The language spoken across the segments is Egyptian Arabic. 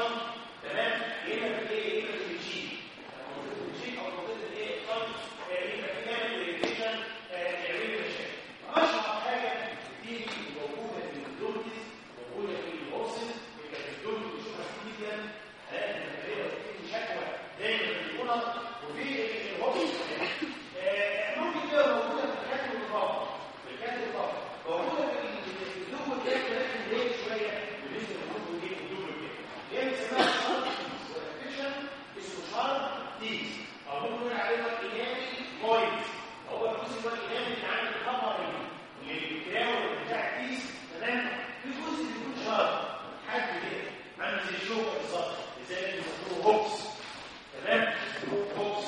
تمام يا اما في ايه يا اما في الجي منطقه الجي او منطقه الايه خالص يبقى في كامل الريليشن تعمل مشاكل اشهر حاجه دي موجوده في الدورتس موجوده في الهورسز يبقى في الدورتس بنشوفها كتير جدا حالات المنتهيه وفي شكوى دايما في الكونر وفي الهورسز ممكن تبقى موجوده في الكاتب الرابع في الكاتب الرابع موجوده في الدوب ده لكن ليه شويه بالنسبه للدوب دي والدوب دي هي اسمها شارب والافكشن اسمه شارب تيز او ممكن نقول عليه وقت ايامي كويس هو الجزء الوقت ايامي اللي عند الخمر اللي الكراوي بتاع التيز تمام في جزء بيكون شارب حد كده عامل زي الشوكه بالظبط زي اللي بيسموه هوكس تمام هوكس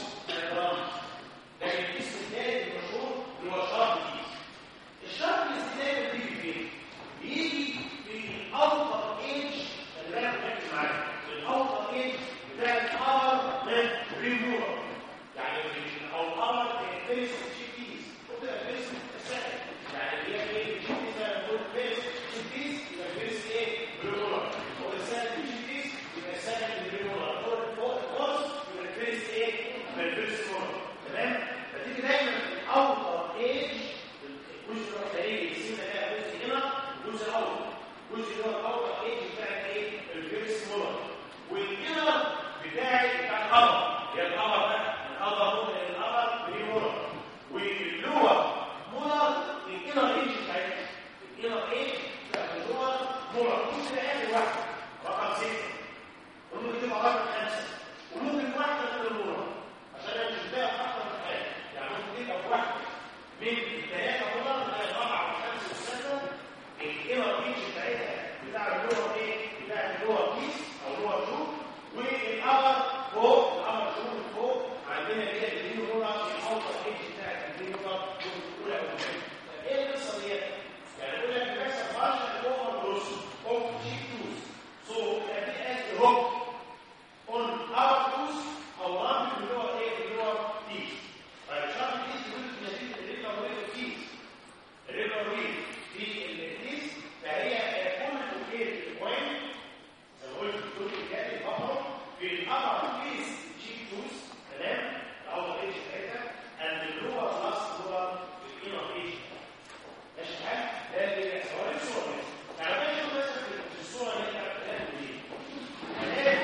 لكن الاسم الثالث المشهور اللي هو شارب تيز الشرط الاستدامه بيجي فين؟ بيجي في الاوتر ايدج خلي بالك ركز معايا الاوتر ايدج بتاع الار ريمور يعني او الار فيس شيكيز وده فيس سهل يعني هي ايه شيكيز ده نقول فيس شيكيز يبقى فيس ايه ريمور هو السهل شيكيز يبقى سهل ريمور هو الفورس يبقى فيس ايه يبقى فيس ريمور تمام فتيجي دايما في الاوتر ايدج الجزء الخارجي السنه ده جزء هنا جزء اول الجزء اللي هو الاول ايه بتاع ايه الفيرس مولر والانر بتاع بتاع القمر هي القمر ده القمر ممكن القمر بري مولر واللور مولر الانر ايج بتاعتها الانر ايج بتاع اللور مولر الجزء ده اخر واحد رقم 6 وممكن تبقى رقم 5 وممكن واحده من المولر عشان انا مش بقى اكتر من حاجه يعني ممكن تبقى واحده من الثلاثة دولار لغاية الرابعة والخامسة والسادسة الإيمر بيتش بتاعتها بتاع اللور إيه؟ بتاع اللور بيس أو اللور شو والأمر فوق الأمر شو من فوق عندنا كده الدين دولار الأوتر إيدج بتاعت الدين دولار الأولى والثانية إيه القصة ديت؟ يعني يقول لك بيحصل فاشل أوفر بروس أوف تشيك توز سو دي أز هوك on our tooth أو رامي اللي هو إيه؟ اللي هو تيس طيب شرط التيس يقول لك نتيجة الريبر ويل التيس الريبر ويل في التيس فهي كل الوكيل البوين زي ما قلت في الدكتور الجاي البقرة في الأمر تيس تشيك توز تمام الأول ايش بتاعتها and the lower last هو الإنر ايش ماشي الحال ده اللي بيحصل هو الصورة يعني ما يشوف مثلا في الصورة اللي احنا بنتكلم دي هنلاقي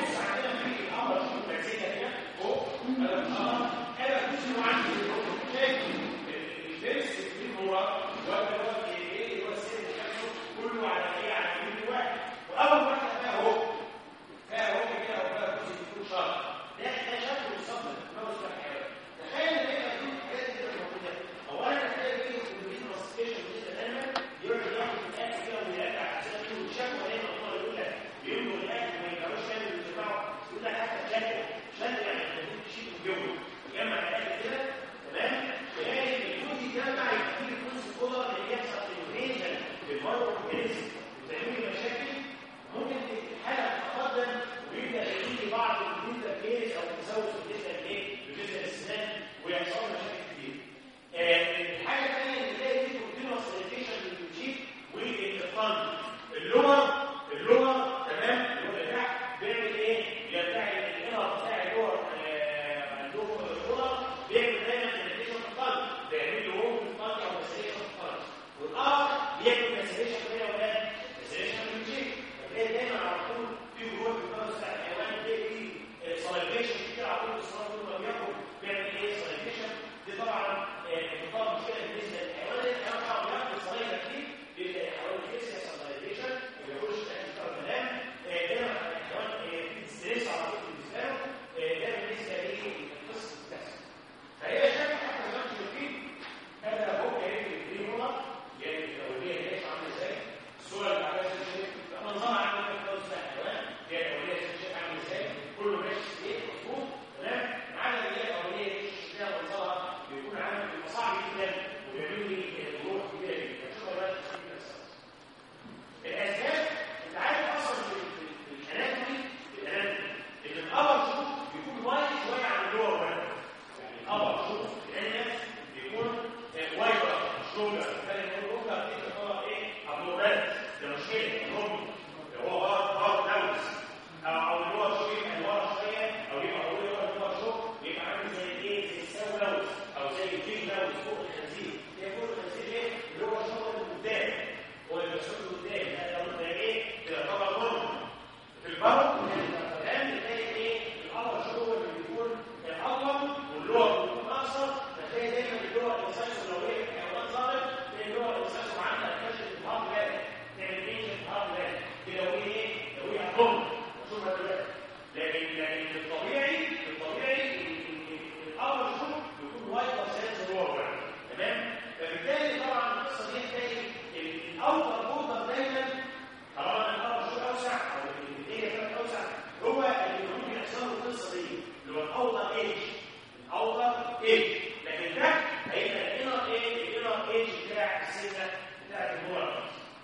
هو اللي ممكن يحصل له القصه دي اللي هو الاوضر ايج الاوضر ايج لكن ده هيبقى الانر ايه الانر ايج بتاع السنه بتاعت النوع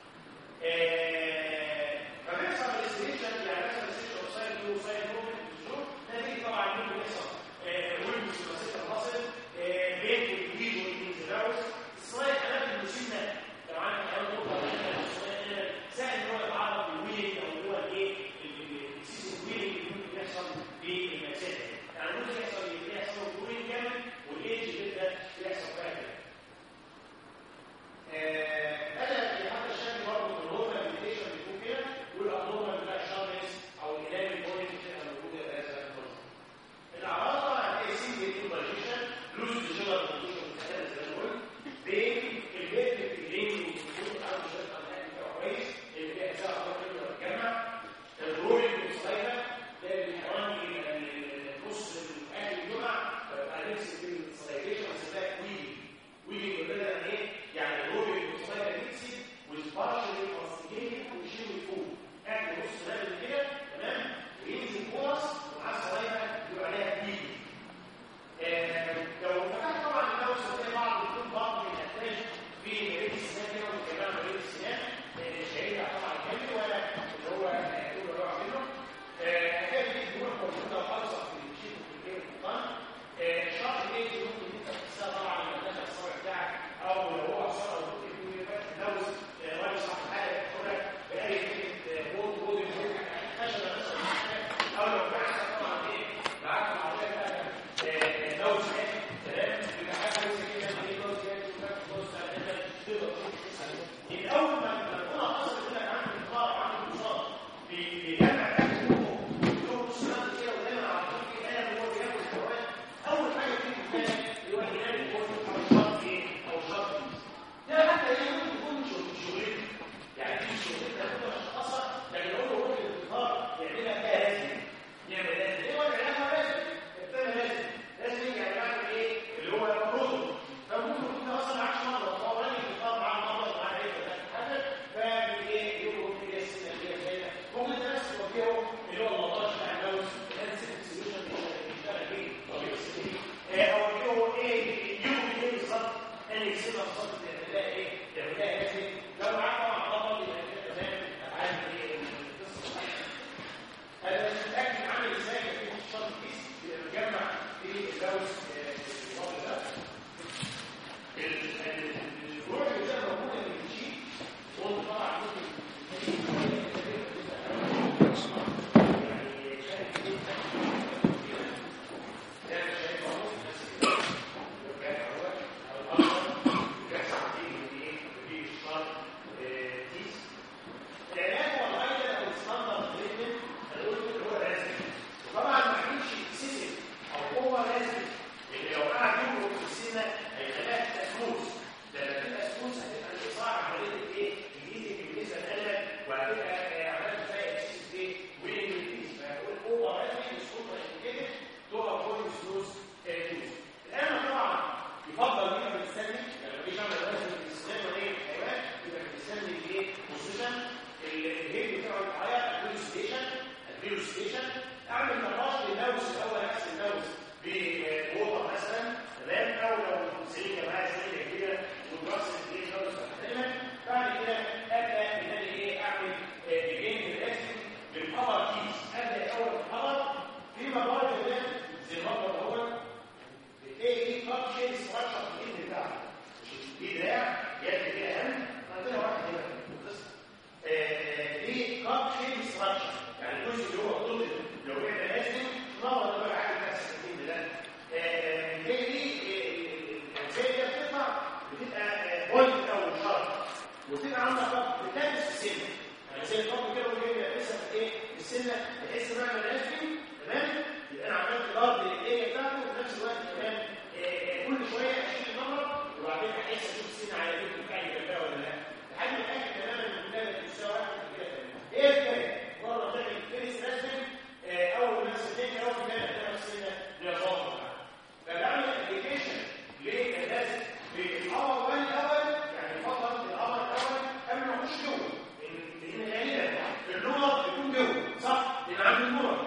فبيحصل الاستيشن يعني مثلا الاستيشن اوف سايد تو سايد موفمنت بالشهور نتيجه طبعا ممكن يحصل ويندوز بسيطه الفاصل بين الجديد والانتراوس السلايد اماكن المسنه طبعا احنا نقطه سهل ان هو يتعرض للويلنج او اللي هو الايه السيستم ويلنج اللي ممكن يحصل في المسافه يعني ممكن يحصل يحصل ويلنج جامد والايدج بيبدا يحصل فيها كده هذا في حتى الشكل برضه النورمال ميديشن بيكون كده والابنورمال بتاع الشارنس او الالام البوينت بتبقى موجوده في هذا النظام الاعراض طبعا هتلاقي سينجل انفاجيشن لوز ديجنر كونديشن متخيل زي ما قلت بين البيت الجرين والكتب او مش هتبقى كويس اللي فيها ساعه او كده بتجمع الرولينج والسلايفه ده الحيوان نص اخر الجمعه بعدين في السلايفيشن هتلاقي ويلي ويلي كده يعني ايه؟ يعني الرولينج والسلايفه تكسي والبارشل كونستيجيشن ويشيل الفوق اخر نص نازل كده تمام وينزل كورس ومعاه السلايفه يبقى عليها ويلي لو فتحت طبعا النوس هتلاقي بعض بيكون بعض من الانتاج في مريض السنان كده وكمان مريض السنان مش هيرجع طبعا كامل ولا اللي هو يقول اللي هو عامله هتلاقي في دهون موجوده خالصه في الشيك وفي الجيب القطن الشرط ايه ممكن انت تحسها طبعا لما تدخل الصبع بتاعك او لو هو عصار او ممكن يكون يبقى نوز ولا صح حاجه تاخدها باي فكره بود بود خشبه مثلا او لو بعت طبعا ايه بعت العربيه بقى نوز تمام يبقى حاجه كويسه جدا ايه نوز جاي تبص على تقدر يبقى اول ما تكون حصلت لك عندك انقاذ عندك مصاب بيجمع اكل له نص ساعه كده ودايما على طول في اله وهو بياكل الحيوان اول حاجه بتيجي في بالك اللي هو الهلال اللي هو او الشرط ايه او الشرط ده حتى ايه ممكن يكون شغلته يعني في شغلته ممكن اشخاصها لكن هو هو الانتظار يعملها لازم يعمل لازم ايه ولا يعمل لازم الثاني لازم لازم يجي يعمل ايه اللي هو البروتو فممكن يكون اصلا معكش مره هو راجل بيختار معاه مره معاه ايه حاجه فاهم ايه يقول في السنه اللي هي جايه ممكن الناس توجهه اللي هو الموضوع بتاع الجوز كان سيستم سوليوشن بيشتغل بيه او بيكسب بيه او يقول ايه يقول ايه بالظبط ان يكسبها بالظبط تعملها ايه تعملها لازم لو معاك طبعا خطط يبقى كده تمام عارف ايه القصه هذا الاكل عامل ازاي في شرط كيس بيتجمع في الجوز الوضع ده الروح اللي ده موجوده اللي بتشيل هو طبعا ممكن العلاج والغايه او الستاندرد تريتمنت هنقول هو لازم طبعا ما يكونش اكسسيف او هو لازم اللي لو قعد يمرق في السنه هيخليها تسموس لما تبقى سموس هتبقى الاصابه عمليه ايه؟ جديده بالنسبه للقلب وهتبقى عمليه زي اكسسيف ايه؟ وين ريليز فهقول هو لازم السلطه كده تقف فوق السموس توز الان طبعا يفضل ان احنا بنستني يعني ما فيش عمل لازم الاستخدام ولا ايه الحيوان يبقى بنستني ايه؟ خصوصا الهيد بتاعه الحياه اديله ستيشن اديله ستيشن اعمل نقاش للنوز الاول احسن النوز بوضع مثلا تمام او لو سريكه معايا سريكه كبيره والراس الايه النوز دايما بعد كده ابدا ان انا ايه اعمل جيم ريلاكسنج بالقمر كيس ابدا الاول بالقمر فيما بعد كده زي المطر دوت ايه ايه كاب شيل ستراكشر في الايد بتاعته دي دراع يد دي اهم عندنا واحد هنا دي كاب شيل ستراكشر يعني الجزء اللي هو طول لو احنا لازم نقعد نقول عادي بتاع 60 ده هي دي الانسان ده بتطلع بتبقى بوينت او شرط وتبقى عندها خط بتلبس السنه يعني زي الخط كده وهي لسه في ايه السنه بحيث ان انا لازم تمام يبقى انا عملت ضرب للايه بتاعته وفي نفس الوقت كمان كل شويه اشيل النمره وبعدين احس اشوف السنه على ايه بتاعي جنبها ولا لا لحد ما اتاكد تماما ان الكلاب بتساوي واحد كده ايه الفرق؟ مره تعمل فيرس رسم اول ما سنتين اول ما تعمل السنه ليظهر فبعمل ابلكيشن للناس بالامر وان الاول يعني فقط الامر الاول قبل ما اخش جوه لان غالبا اللغه بتكون جوه صح؟ لان عندي اللغه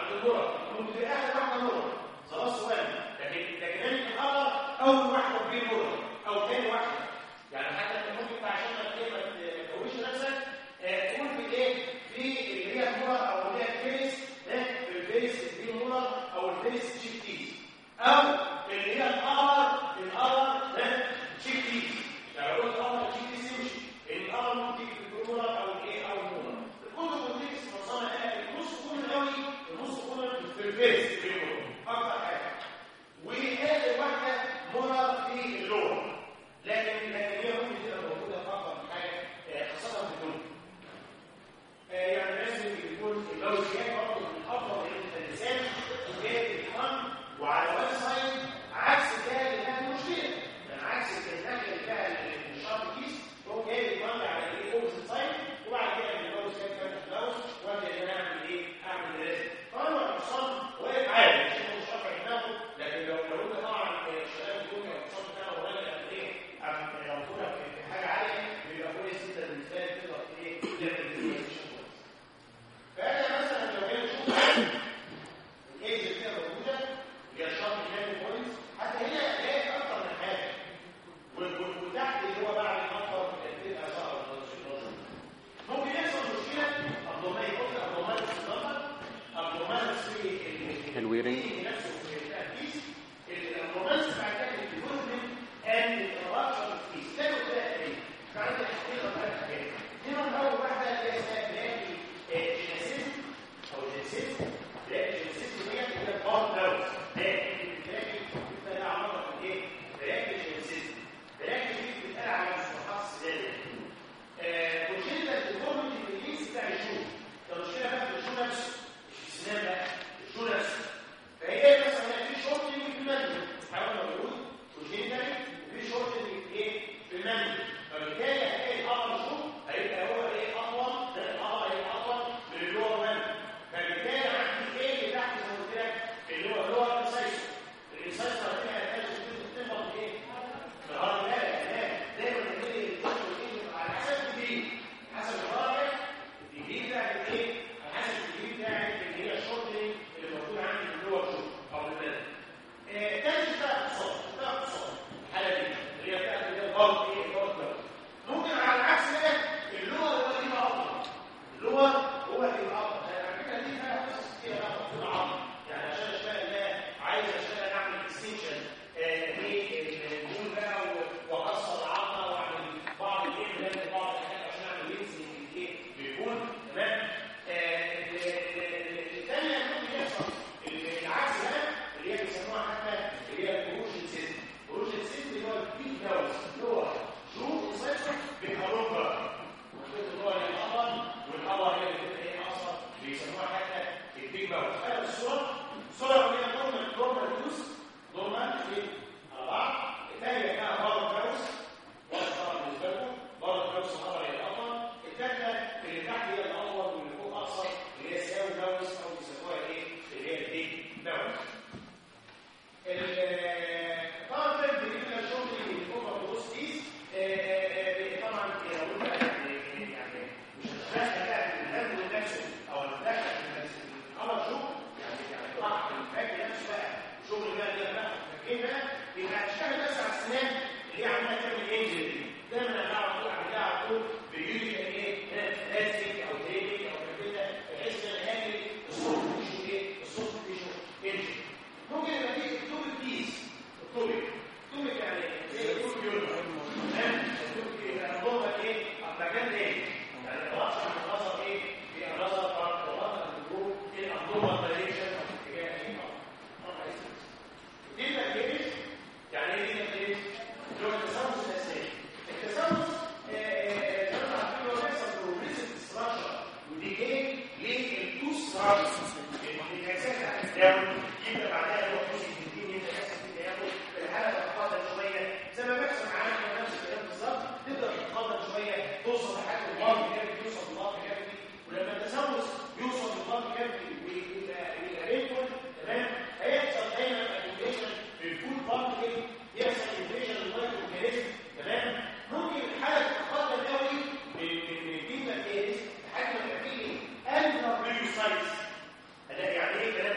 هلاقي يعني ايه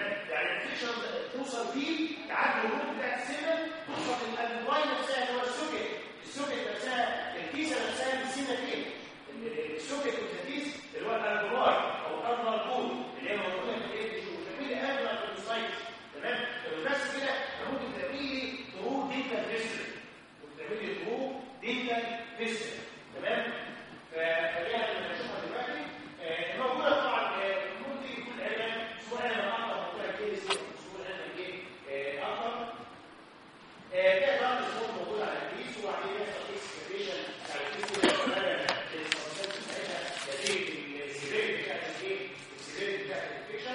دي تعدي الروت بتاعت السنه توصل للالواين نفسها اللي هو السوكت السوكت نفسها الكيسه نفسها اللي السنه فيها السوكت والتكيس اللي هو الالواين او الارنر بول اللي هي موجوده في الايه تشوف تعمل لي ادنى في السايتس تمام بس كده ممكن تعمل لي ظهور ديتا فيسر وتعمل لي ظهور ديتا فيسر تمام فدي احنا بنشوفها دلوقتي آه، موجوده طبعا آه، ممكن يكون اعلان سواء انا اكتر موضوع كيس سواء انا ايه آه، اكتر آه، ده بقى الصوت موجود على الكيس وبعدين يحصل اكسكافيشن على الكيس كده شغاله السبستانس بتاعتها نتيجه السيفيريتي بتاعت الايه السيفيريتي بتاعت الانفكشن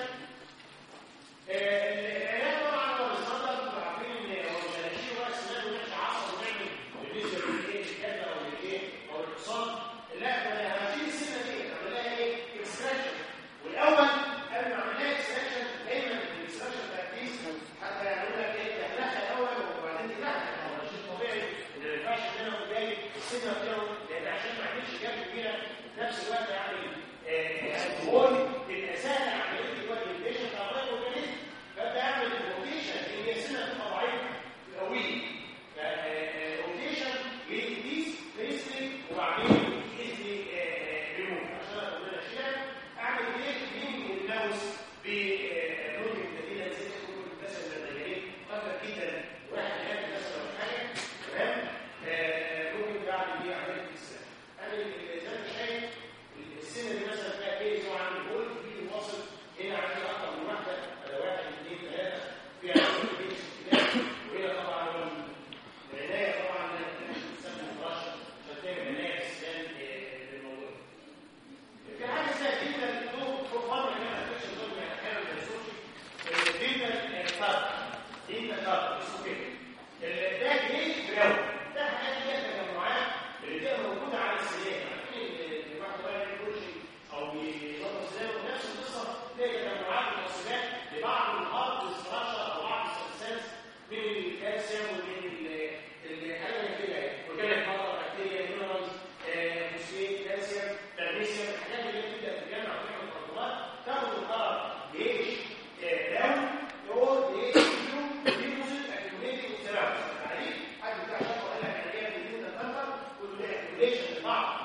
العلاج طبعا هو بالظبط انتوا عارفين ان هو مش هنشيل ورق السنان ونمشي عصب ونعمل بالنسبه للايه الكلى او للايه او الحصان لا ده انا هشيل السنه دي اعمل لها ايه اكستراكشن والاول قبل ما اعمل لها اكستراكشن دايما الاكستراكشن بتاع الكيس حتى يقول لك ايه تهلكها الاول وبعدين تهلكها هو شيء طبيعي ان ما ينفعش ان انا اقوم جاي السنه بتاعه لان عشان ما اعملش جاب كبيره في نفس الوقت اعمل الهول تبقى سهله عمليه الكواليفيكيشن بتاع الراجل والجنين فابدا اعمل الروتيشن اللي هي السنه بتبقى ضعيفه قويه روتيشن للكيس بيسلي وبعدين ايزلي ريموف عشان اقدر اشيلها اعمل ايه كلين للماوس بلون المدينه زي ما تكون الناس اللي ايه خطر جدا واحد يعمل مثلا ولا حاجه تمام ممكن بعد دي عمليه السنه انا زي ما شايف السنه دي مثلا فيها كيس وعامل بول في واصل هنا عندي اكتر من واحده على واحد اثنين ثلاثه فيها عندي كيس وهنا طبعا العنايه طبعا بتستخدم فرشه عشان تعمل عنايه اسنان للموضوع في حاجه اسمها دينتال تو مره كده ما تكونش ظلم يعني احيانا ما يسوقش دينتال كارد دينتال كارد اسمه كده ده جريش براون ده حاجات فيها تجمعات اللي بتبقى موجوده على السنان عارفين ان واحد بقى يعمل كوتشي او بيظبط سنانه نفس القصه تلاقي تجمعات وتوصيلات لبعض الهارد ستراكشر او بعض السبستانس من الكالسيوم ومن الحاجه اللي كده اورجانيك ماتر بكتيريا مينرالز فوسفيت كالسيوم مغنيسيوم الحاجات اللي بتبدا تتجمع وتعمل تراكمات تاخد القرار ليش داون يقول ليش كيلو ديبوزيت اكيوميتنج سيرامز عليه حد بتاع شرطه قال لك انا جاي من التنتر كل ده اكيوميشن لبعض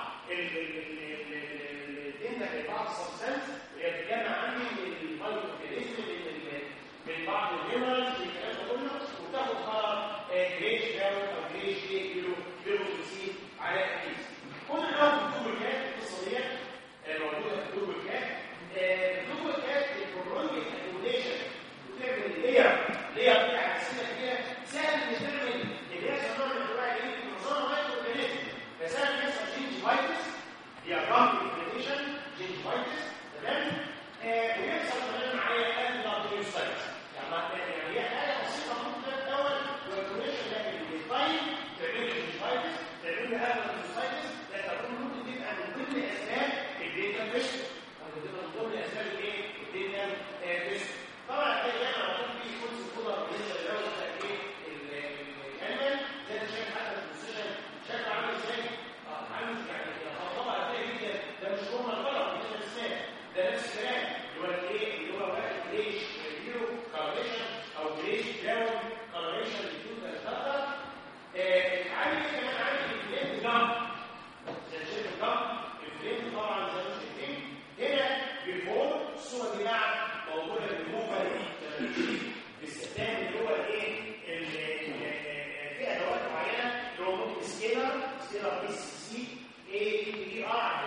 الدنيا لبعض السبستانس اللي هي بتتجمع عندي من المايكرو اورجانيزم من من بعض المينرالز الكلام ده كله وتاخد قرار جريش داون او جريش ايه كيلو كيلو سي على الكيس كل ده في الدوبل كات القصه ديت موجوده في الدوبل كات الدوبل كات البرولونج اكيوميشن وتعمل لير لير بتاع السنه كده سهل ان تعمل اللي هي نوع من انواع الايه نظام مايكرو اورجانيزم فسهل يحصل جينجيفايتس هي رامب انفليشن جينجيفايتس تمام آه ويحصل كمان معايا انترابيوسايتس يعني يعني هي حاجه بسيطه ممكن الاول والكونيشن ده بالتايم تعمل لي جينجيفايتس تعمل لي انترابيوسايتس لا تكون ممكن تبقى من ضمن اسباب الديتا فيشن من ضمن اسباب الايه الديتا فيشن طبعا هتلاقي انا على طول في كورس الكولر بالنسبه للدوله بتاعت ايه الكلمه زي ما شايف حتى في البوزيشن شكله عامل ازاي عامل يعني طبعا هتلاقي جدا ده مش هم الغلط مش الاسنان ده نفس الكلام اللي هو الايه اللي هو واحد جريش ريفيو كارليشن او جريش داون كارليشن ريفيو ده عامل ايه كمان عامل الفليم جامب زي شايف الجامب الفليم طبعا زي ما شايفين هنا بيفور الصوره دي بعد موجوده بالموفر دي باستخدام اللي هو الايه في ادوات معينه اللي هو ممكن سكيلر سكيلر بي سي اي بي ار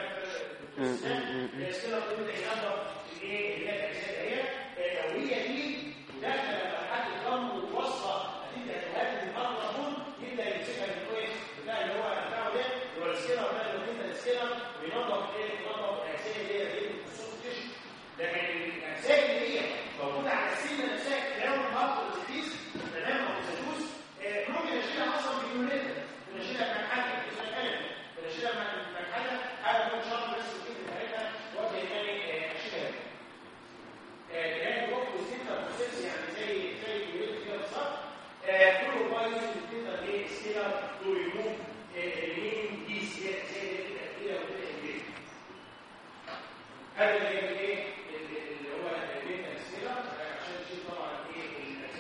السكيلر بيبدا ينظف الايه اللي هي الاجزاء ديت لو هي دي داخله مرحله الضم والوصفه هتبدا تهدد المطلب يبدا يمسكها بالكويس بتاع اللي هو بتاعه ده اللي هو السكيلر ده اللي هو السكيلر وينظف ايه ينظف الاجزاء اللي هي دي الخصوص التشن لكن الاجزاء اللي هي موجوده على السنه نفسها كلام الهارت والتكيس تمام او الزيتوس ممكن اشيلها اصلا باليونيتا ممكن اشيلها بمكحله مش مكانه ممكن اشيلها بمكحله حاجه تكون شرط بس الفكره بتاعتها وجه ثاني اشيلها كلام الوقت والسنتر بروسيس يعني زي زي اليونيتا كده بالظبط كله بايظ الفكره دي سكيلر تو ريموف اليمين دي زي زي كده وكده هذا اللي هي ايه اللي هو البيتا سكيلر عشان تشيل طبعا ايه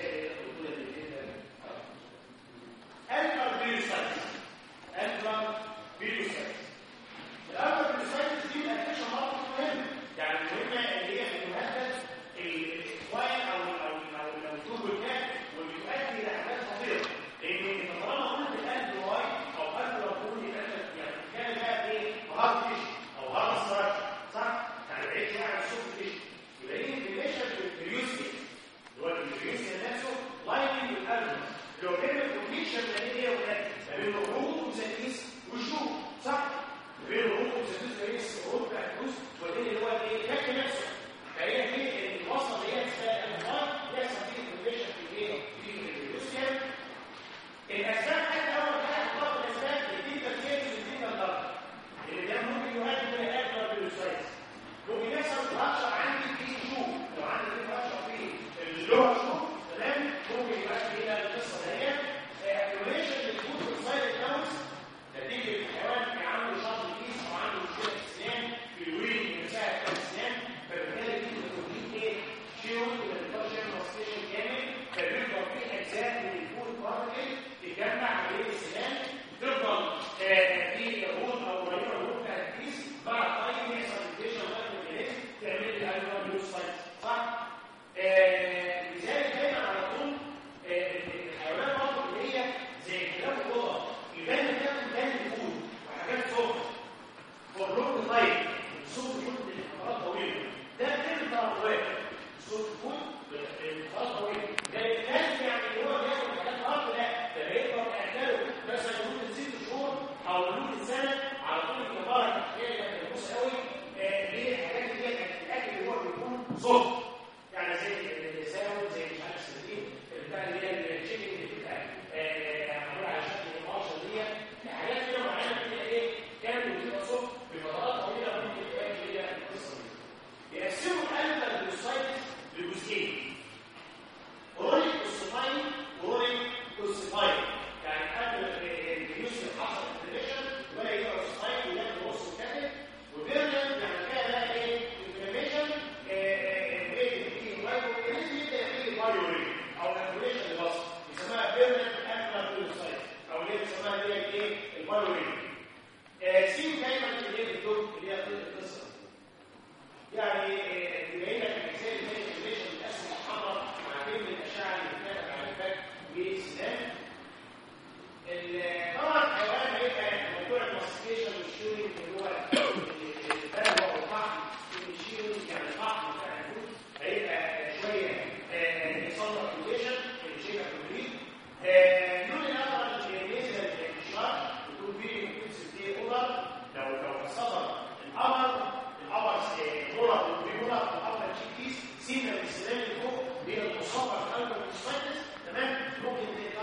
بسنان ال- طبعا الحيوان هيبقى موضوع الماستيكيشن والشورينج اللي هو البلوى او الفحم الشيرنج يعني الفحم بتاع الفود هيبقى شويه آه، يصنع كونديشن الشيء كومبليت لون الاخر النيزل الشرق يكون فيه يكون ستين اوضر لو لو تصدر القمر القمر دولار والبيولار والقمر تشيكيس سينا السنان اللي فوق بين المصاب في قلب المستيقظ تمام ممكن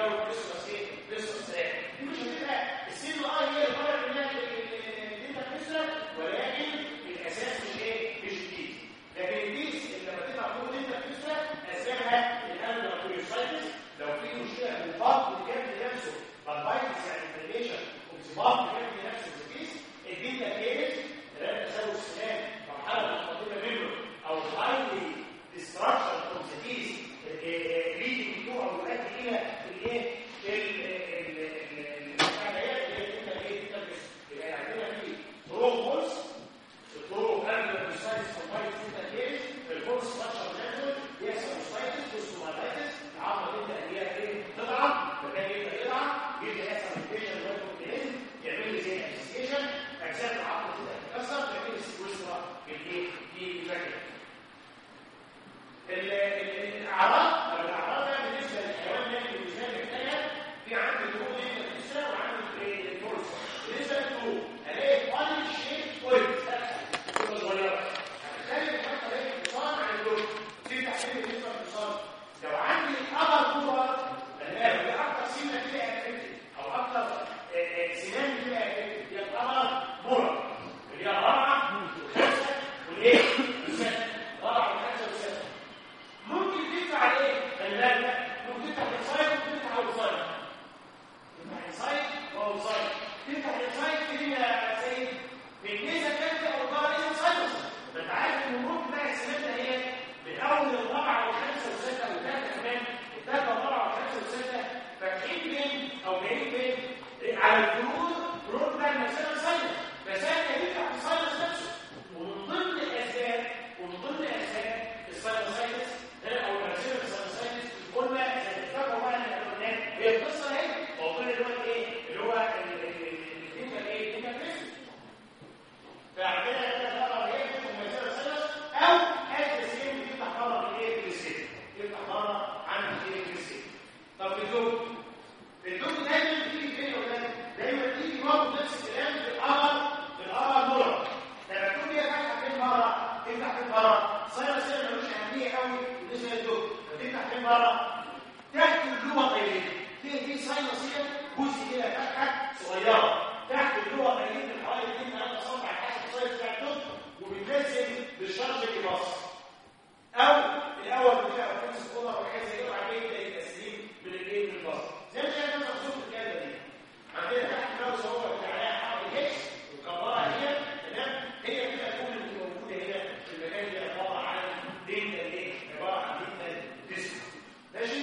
بيكون فيسوس ايه فيسوس ساك دي مش هتبقى السن اه هي الفرق بين الانترفيسرال ولكن الاساس مش ايه مش الكيس لكن الكيس لما تبقى فوق الانترفيسرال اسبابها الانترفيسايتس لو في مشكله في البطن الجنب نفسه بالبايتس يعني انفليشن وانصباط الجنب نفسه في الكيس الدنيا كيس ثلاث تساوي السنان مرحله متقدمه منه او هايلي ديستراكشن اوف ذا كيس ليدنج تو او يؤدي الى الايه الحاجات اللي هي ايه تلبس يبقى عندنا في بروبوس البرو كان بيسايز كومبايت سيتا كيس الفورس ستراكشر نازل يحصل سايتس وستوماتايتس العظمه تبدا ان هي ايه تضعف فكان يبدا يضعف يبدا يحصل انفيشن والكونتينيز يعمل لي زي اسيستيشن اجزاء العظم تبدا تتكسر تعمل لي سيكوسترا بالايه بالفكره الاعراض او الاعراض ده بالنسبه للحيوان ده بالنسبه للحيوان في عندي الجروب دي بتكسر وعندي الفورس بالنسبه للجروب الاقي فاني شيب اويل كده صغيره هتخلي الحته دي انفصال عن الجروب تفتح فين بالنسبه للانفصال لو عندي الابر كوره تمام ده اكتر سنه فيها افكتيف او اكتر سنان فيها افكتيف هي الابر مره اللي هي الرابعه والخامسه والايه والسادسه الرابعه والخامسه والسادسه ممكن تدفع ايه خلي بالك ممكن تفتح السايد ممكن تفتح السايد تفتح السايد او السايد تفتح السايد تجي يا سيد بالنسبه كانت او بقى ايه سايد انت عارف ان الموت بتاع السنه ده هي من اول الرابعه والخامسه والسادسه والثالثه كمان الثالثه والرابعه والخامسه والسادسه فاتحين فين او جايين فين على الجنود الجنود بتاع المسافه سايد فساعتها يفتح السايد نفسه ومن ضمن الاسباب ومن ضمن اسباب الساينوسايتس او المسيره الساينوسايتس قلنا تفتكروا بقى ان قلنا هي القصه اهي هو قلنا اللي هو ايه اللي هو الدنيا ايه الدنيا كريسمس فعندنا هنا طبعا هي المسيره الساينوس او هذا السين بيفتح بره الايه الكريسمس يفتح بره عن الايه الكريسمس طب الدوب الدوب دايما بتيجي فين يا ولاد دايما بتيجي برضه نفس الكلام في القمر في القمر مره لما تكون هي فاتحه فين بره تفتح فين بره صايره سنه ملوش اهميه قوي بالنسبه للدكتور فتفتح فين بره تحت اللغه قليله في في ساينسيه جزء كده فتحه صغيره تحت اللغه قليله من حوالي 2 3 سم على حسب السايز بتاع الدكتور وبتنزل بالشرج اللي باص او الاول بتبقى خمس كولر وحاجه زي كده وبعدين يبدا يبقى سليم من الايه من الباص زي ما شايف مثلا صوره الكلمه دي عندنا تحت الماوس هو بتاع عليها حرف هيكس وكبرها هي تمام هي كده تكون اللي موجوده هنا في المكان اللي عباره عن دينتا ايه عباره عن دينتا ديسك ماشي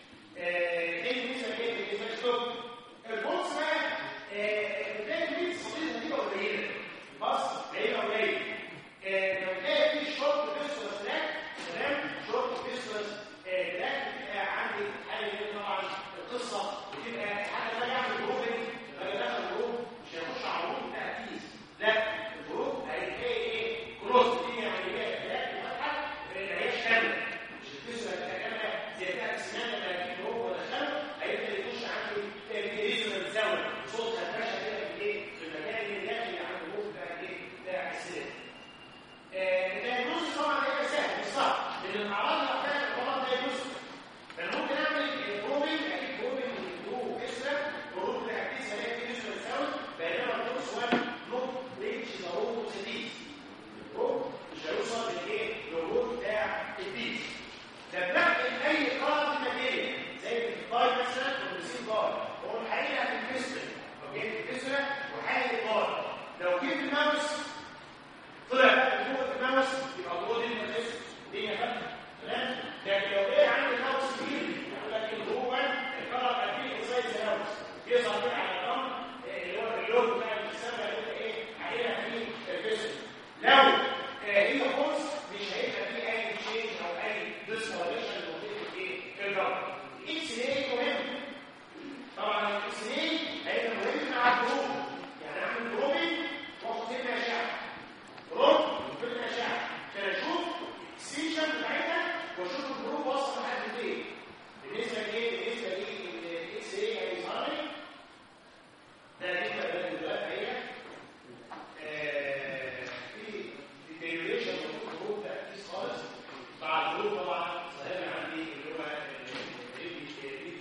آه دي بالنسبه لايه بالنسبه للدكتور البوكس بقى آه بتلاقي دي صديقه دي قليله بس قليله قليله آه لو تلاقي في شورت فيسوس تراك تمام شورت فيسوس تراك بتبقى عندي حاجه دي طبعا القصه بتبقى حاجه لا يعمل جروبنج لا دخل جروب مش هيخش على الجروب بتاع الكيس لا الجروب هيتلاقي ايه كروس دي يعني هي تراك وفتحه ما هياش كامله مش الفيسوس هتبقى كامله زي بتاعت السنان لما يجي جروب ودخله هيبدا يخش عندي ريزونال زاويه صوت هتمشى كده في الايه في المكان اللي داخل عند الجروب بتاع الايه بتاع السنان الدايجنوز طبعا هيبقى سهل مش صعب لان الاعراض اللي هتلاقيها طبعا دايجنوز فانا ممكن اعمل بروبنج اجيب بروبنج جروب اسرع جروب اللي هتقيس هلاقي فيه نسبه تساوي بينما الدوز 1 نوت ريتش ذا هول سيتيز الجروب مش هيوصل للايه للجروب بتاع البيس ده بنعمل اي قرض ماتيريال زي الباي مثلا والبسين باي هو الحقيقه في الكسر اوكي الكسر وحاجه الباي لو جبت الماوس طلع بقى فوق الماوس يبقى جوه دي المدرسه دي فاتحه تمام لكن لو ايه عندي ماوس كبير يقول لك ان هو الكلر قد سايز ماوس يظهر كده على الرقم اللي هو اللون بتاع السنه يقول ايه عليها في الفيزيك لو آه هي خالص مش هيبقى فيه اي تشينج او اي ديسكوليشن موجود في ايه في الرقم اكس راي مهم طبعا الاكس راي هيبقى مهم مع الجروب يعني اعمل جروبنج واخد منها اشعه جروب وفكره اشعه عشان اشوف السيشن بتاعتها واشوف الجروب واصل لحد فين بالنسبه لايه بالنسبه للاكس راي هيظهر لي ده بالنسبه للجروبات هي في ديريشن الجروب تركيز خالص مع الجروب طبعا ظاهر عندي اللي هو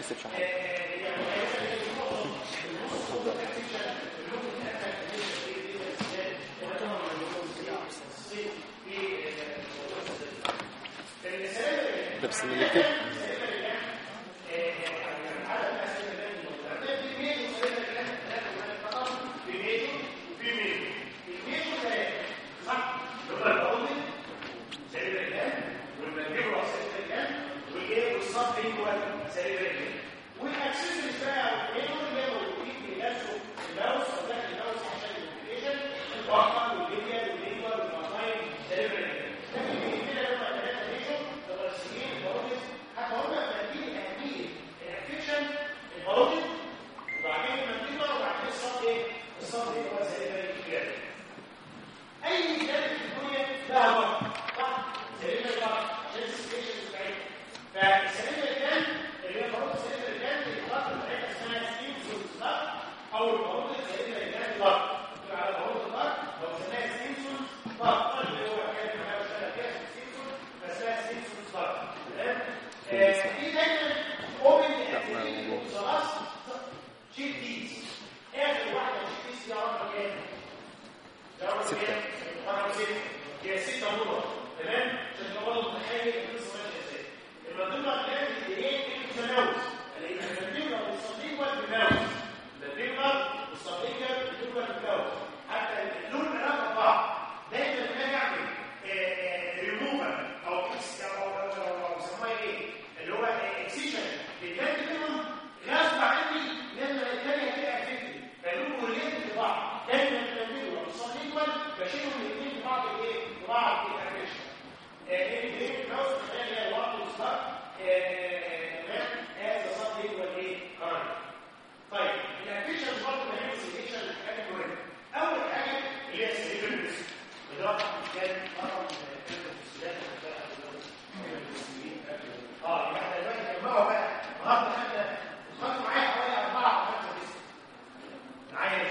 تكتبش حاجه بس نكتب والاكسسوارز بقى والكلام اللي موجودين في نفسه الماوس او داخل الماوس عشان النوتيفيكيشن البطن والليبيا والليبر والمصايب دليفري لكن في كده لما ثلاثه ليشن الرئيسيين الباروتس حتى هم مدين اهميه الانفكشن الباروتس وبعدين المنتيجه وبعدين الصف ايه؟ الصف ايه هو سيريبري كده اي جانب في الدنيا لها وقت صح؟ سيريبري وقت عشان السيريبري بتاعتها فالسيريبري كان اللي هي الباروتس السيريبري كان الضغط بتاعتها اسمها سيمسونز ضغط او الباروتس السيريبري كان ضغط تقول على باروتس ضغط لو سماها سيمسونز ضغط اللي هو كان معاه بشتغل فيها في سيمسونز فاسمها سيمسونز ضغط تمام؟ آه، دي دايما اوبن اكتيفيتي خلاص شيت بيس اخر واحده شيت بيس دي رقم كام؟ ده رقم كام؟ رقم 6 هي 6 نقط تمام؟ عشان تبقى برضه متخيل القصه ماشيه ازاي المنظومه كانت ايه؟ التناوز اللي هي الفيلر والصديق والتناوز الفيلر والصديق والتناوز حتى اللون علاقه ببعض دايما لما يعمل ريموفر او اكس او او او او بيسموها ايه؟ اللي هو اكسيشن بيتبان منهم غصب عني لما الثانيه كده اكتيفيتي فلهم كليات لبعض دايما الفيلر والصديق بشيلهم الاثنين في بعض ايه؟ في بعض الاكشن ايه الكراوس خلال هي الوقت والصار تمام هذا صار ايه هو ايه قرار طيب الابلكيشن برضه مهم سيلكشن الحاجات المهمه اول حاجه اللي هي السيلكشن وده كان رقم اه يبقى احنا دلوقتي جمعوا بقى النهارده احنا خدوا معايا حوالي اربعه او خمسه بس معايا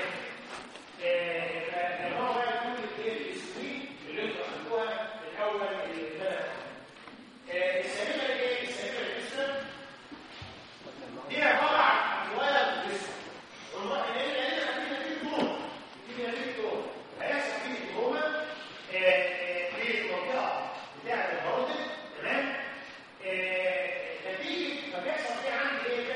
جمعوا بقى كل الايه الاسمين اللي انتوا اخدوها الاول الثلاث السليمه ايه السليمه الجسم دي عباره عن احوال الجسم والله ان هي هنا في نتيجه طول في نتيجه طول هيحصل فيه تروما في المنطقه بتاعه البروتين تمام نتيجه فبيحصل فيه عندي ايه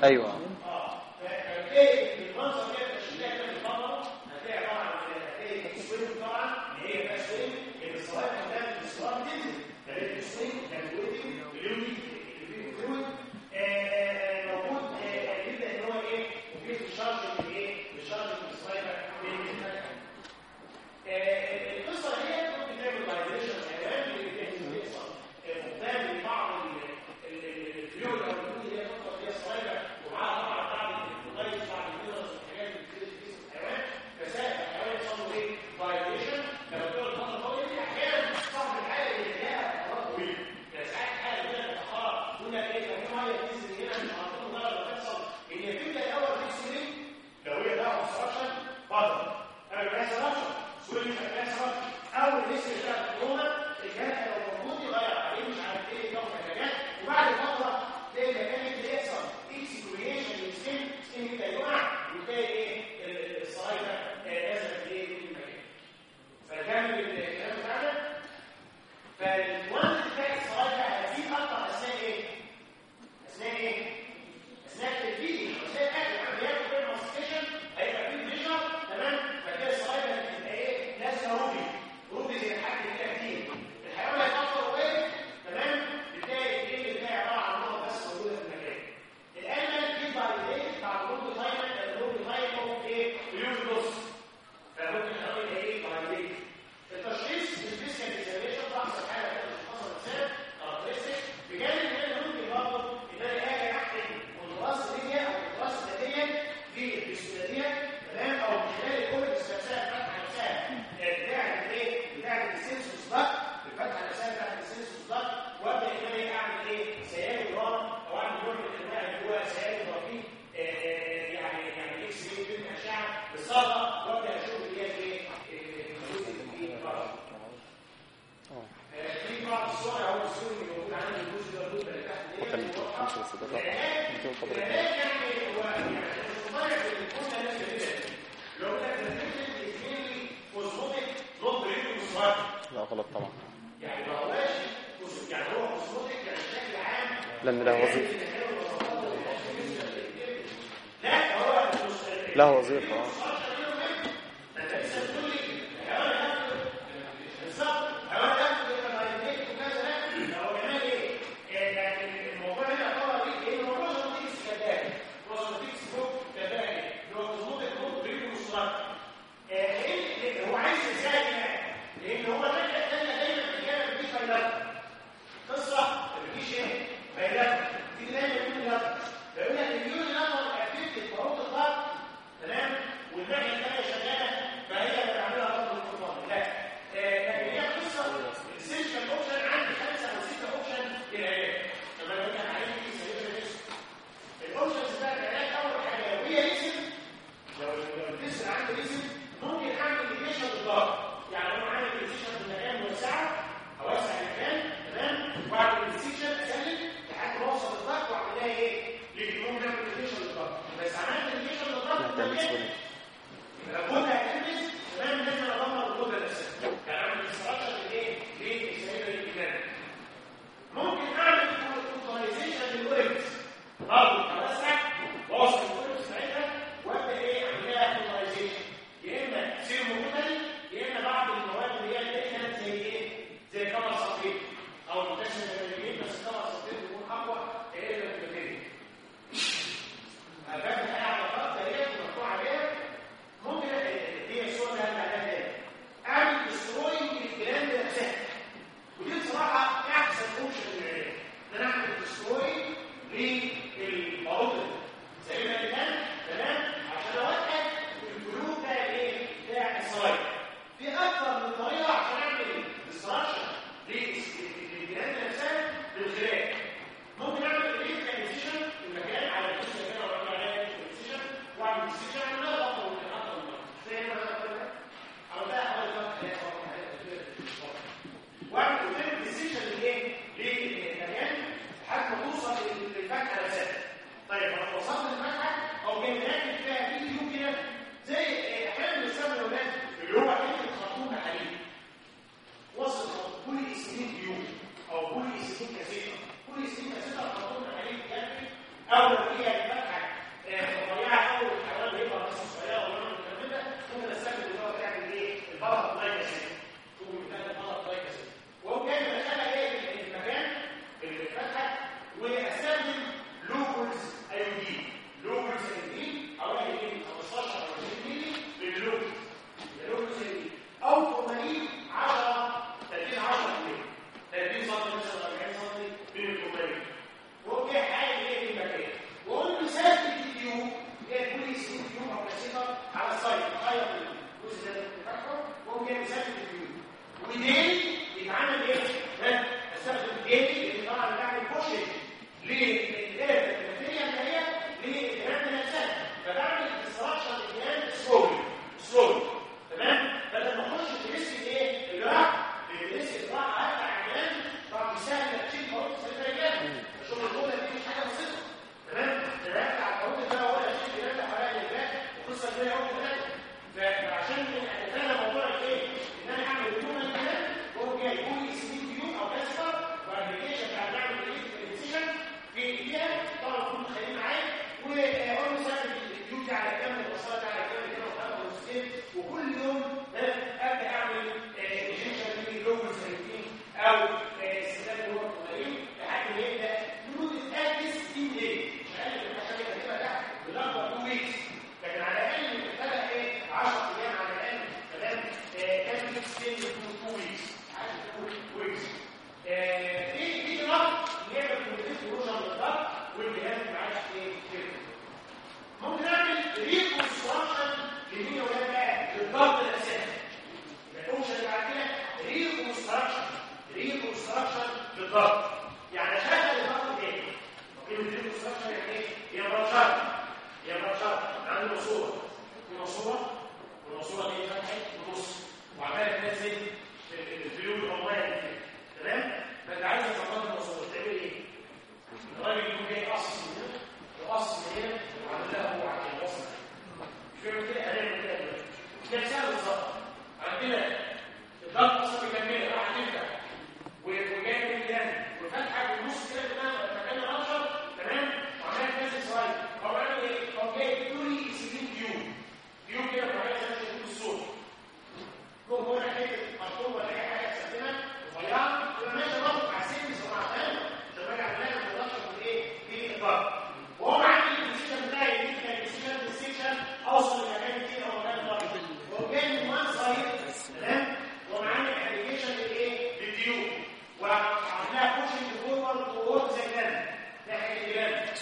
ايوه اه فبالتالي المنظر كده التشكيله كده بتطلع هتلاقي طبعا هتلاقي التسويق طبعا ان هي فيها سوينج ان الصلاه قدام الصلاه بتنزل فبالتالي السوينج كان ويتنج اليومي الفلويد موجود آه، يبدا ان هو ايه وفي الشارج الايه الشارج السلايدر القصه هي ممكن تعمل فايبريشن حيوان اللي بيحصل فقدان لبعض الفيول او الفيول اللي هي تطلع فيها السلايدر ومعاها طبعا بعض الفيروس بعض الفيروس والحاجات اللي بتجري في جسم الحيوان فساعد الحيوان يحصل له ايه فايبريشن لما تقعد فتره طويله دي احيانا صاحب الحاله اللي لها فترات طويله يعني ساعات الحاله اللي لها خلاص يقول لك ايه لو في ميه بتنزل هنا مش عارفين بقى لما تحصل هي بتبدا الاول تكسر لو هي لها اوبستراكشن فتره قبل ما يحصل رابشن سوري مش هيحصل اول الاسم بتاع الكورونا الجهاز لو موجود يغير عليه مش عارف ايه يضغط حاجات وبعد فتره تلاقي المكان اللي يحصل اكسكريشن للسكين السكين يبدا يقع وتلاقي ايه ال- الصلايده نازله في ايه في المكان فكمل الكلام بتاعنا فالوزن بتاع الصلايده هيزيد اكتر اثناء ايه؟ اثناء ايه؟ اثناء الفيديو اثناء الاكل لما بياكل في الماستيشن هيبقى فيه بريشر تمام فتلاقي الصلايده هتبقى ايه؟ لازقه روبي روبي زي الحاج كده كتير الحيوان هيتاثر وقف تمام بتلاقي الجلد بتاعي عباره عن نقط بس موجوده في المكان الانيمال جيت بعد ايه؟ بعد الروبي تايم الروبي تايم ايه؟ بيوم نص فممكن نقول ايه؟ بعد ايه؟ التشخيص الفيزيكال اكزامينشن ده احسن حاجه في الاشخاص الانسان كاركترستيك بجانب ان انا ممكن برضه ان انا اجي احقن كونتراست ليا او كونتراست ذاتيا في الفسيولوجيا تمام او من خلال كل السلسله الفتحه نفسها بتاعت الايه؟ بتاعت السنسوس ده الفتحه نفسها بتاعت السنسوس ده وابدا ان انا اعمل ايه؟ سياد درام او اعمل نوع من الانواع اللي هو سياد درامي يعني يعني اكس راي فيلم اشعه بالصدى وابدا اشوف اللي هي ايه؟ الجزء اللي فيه الفرق. في بعض الصور اهو الصور اللي موجود عندي الجزء ده الجزء اللي تحت ديت وكان واضحة. مش بس ده العلاج يمكن الفترة العلاج يعني هو يعني الصغير اللي كنا لسه كده لو كانت الفكره الاثنين كوزموتيك نوت بريد وصغير لا غلط طبعا يعني ما هواش كوز- يعني هو كوزموتيك يعني بشكل عام لان له وظيفة لا هو الكوز- له وظيفة اه انت لسه بتقول لي الحيوان ياكل بالظبط الحيوان ياكل الكربوهيدرات وكذا لا هو كمان ايه يعني الموضوع هنا يعتبر ايه ايه هو روزوتيكس كذاب روزوتيكس فوق كذاب اللي هو خطوط الفوق بريد وصغير ايه هو عايز ازاي يعني لان هو الناحيه الثانيه دايما الرجاله مفيش فايده قصه مفيش ايه فايده دي دايما يقول لك بيقول لك اليون نمبر اكتيفيتي فروض الضغط تمام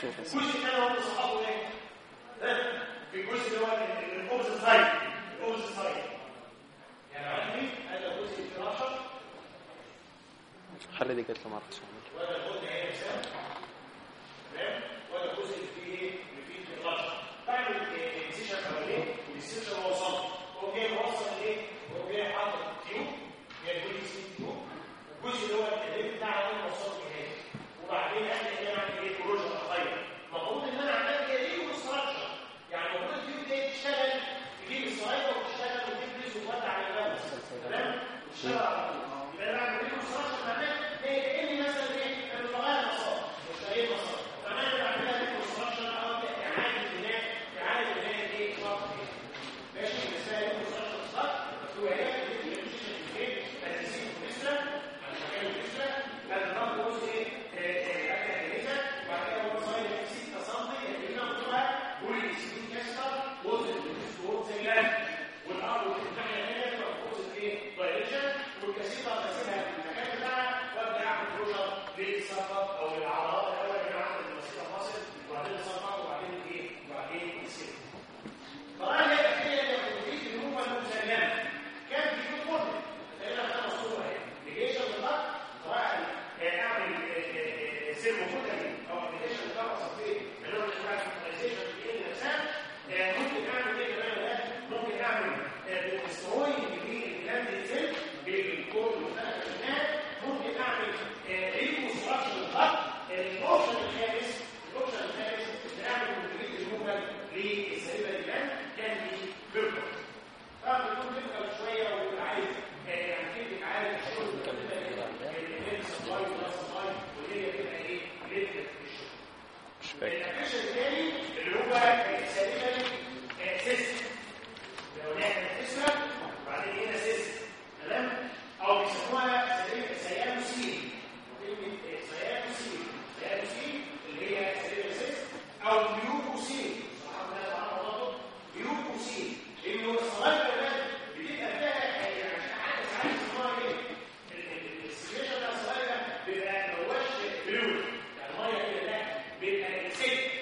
الصوت بس. الجزء الثاني هو صحابه ايه؟ ها؟ في الجزء اللي هو الاوبزيت سايد الاوبزيت سايد يعني عندي هذا جزء الفراشه الحل دي جت له ما عرفتش اعملها ولا الغده هي نفسها تمام ولا الجزء اللي فيه ايه؟ اللي فيه الفراشه بعمل السيشن حواليه والسيشن هو وصل هو جاي موصل ايه؟ هو جاي حاطط تيوب هي الجزء اسمه تيوب الجزء اللي هو اللي بتاعه ده موصله جهاز وبعدين احنا كده نعمل ايه؟ بروجه اخير المفروض ان انا عملت كده دي وستراكشر يعني المفروض التيوب دي تشتغل تجيب السلايدر وتشتغل وتدرس وتودع على البلد تمام؟ وتشتغل على طول يبقى انا بعمل ايه وستراكشر معناه ايه كاني مثلا ايه؟ انا بغير مسار مش تغيير مسار فانا بعملها ايه وستراكشر او اعاده بناء اعاده بناء ايه؟ شرط ايه؟ ماشي اسمها ايه وستراكشر صح؟ هو هي الديفينيشن ايه؟ تاسيس الفكره عن مكان الفكره بعد ما نقول ايه؟ اكاديميه وبعد كده هو صاير 6 سم اللي مكتوبها بولي سكين كاستر وزن الديسكورد زي والارض والناحيه الثانيه تبقى فوق ايه؟ دايركشن والكاسيته بسيبها في المكان بتاعها وابدا اعمل بروجر للسفر او للعضلات الاول انا اعمل المسيره فاصل وبعدين السفر وبعدين ايه؟ وبعدين السير طبعا هي الأخيرة اللي بتضيف الموفة المسلمة كان في كل مرة تقريبا خمس صورة اهي نيجيشن بالضبط سواء اعمل سير موجودة او ابلكيشن بالضبط صفيه اللي هو الكترايزيشن في ايه نفسها آه، ممكن اعمل ايه كمان ده ممكن اعمل بالسترويد بالجلاند سيل بالكود المختلف ممكن اعمل ريكونستراكشن بالضبط الاوبشن الخامس الاوبشن الخامس بنعمل كونكريت ريموفال للسليبه الجلاند كان دي بيرفكت طبعا بيكون بيبقى شويه وعايز يعني كلمه عارف الشغل بتبقى الانرجي سبلاي ولا سبلاي وهي بتبقى ايه؟ ريتد في الشغل مش فاكر الابلكيشن الثاني اللي هو سليبه سيستم لو نعمل اسمها وبعدين هنا سيستم تمام او بيسموها سليبه سيانوسين كلمه سيانوسين سيانوسين اللي هي سليبه سيستم او بيوكوسين صراحه ده صراحه برضه بيوكوسين لانه الصلاه كمان بتبقى فيها يعني حاجه ساعات اسمها ايه؟ السيشن بتاع الصلاه ده بيبقى ما هوش فلويد يعني ميه كده لا بيبقى سيك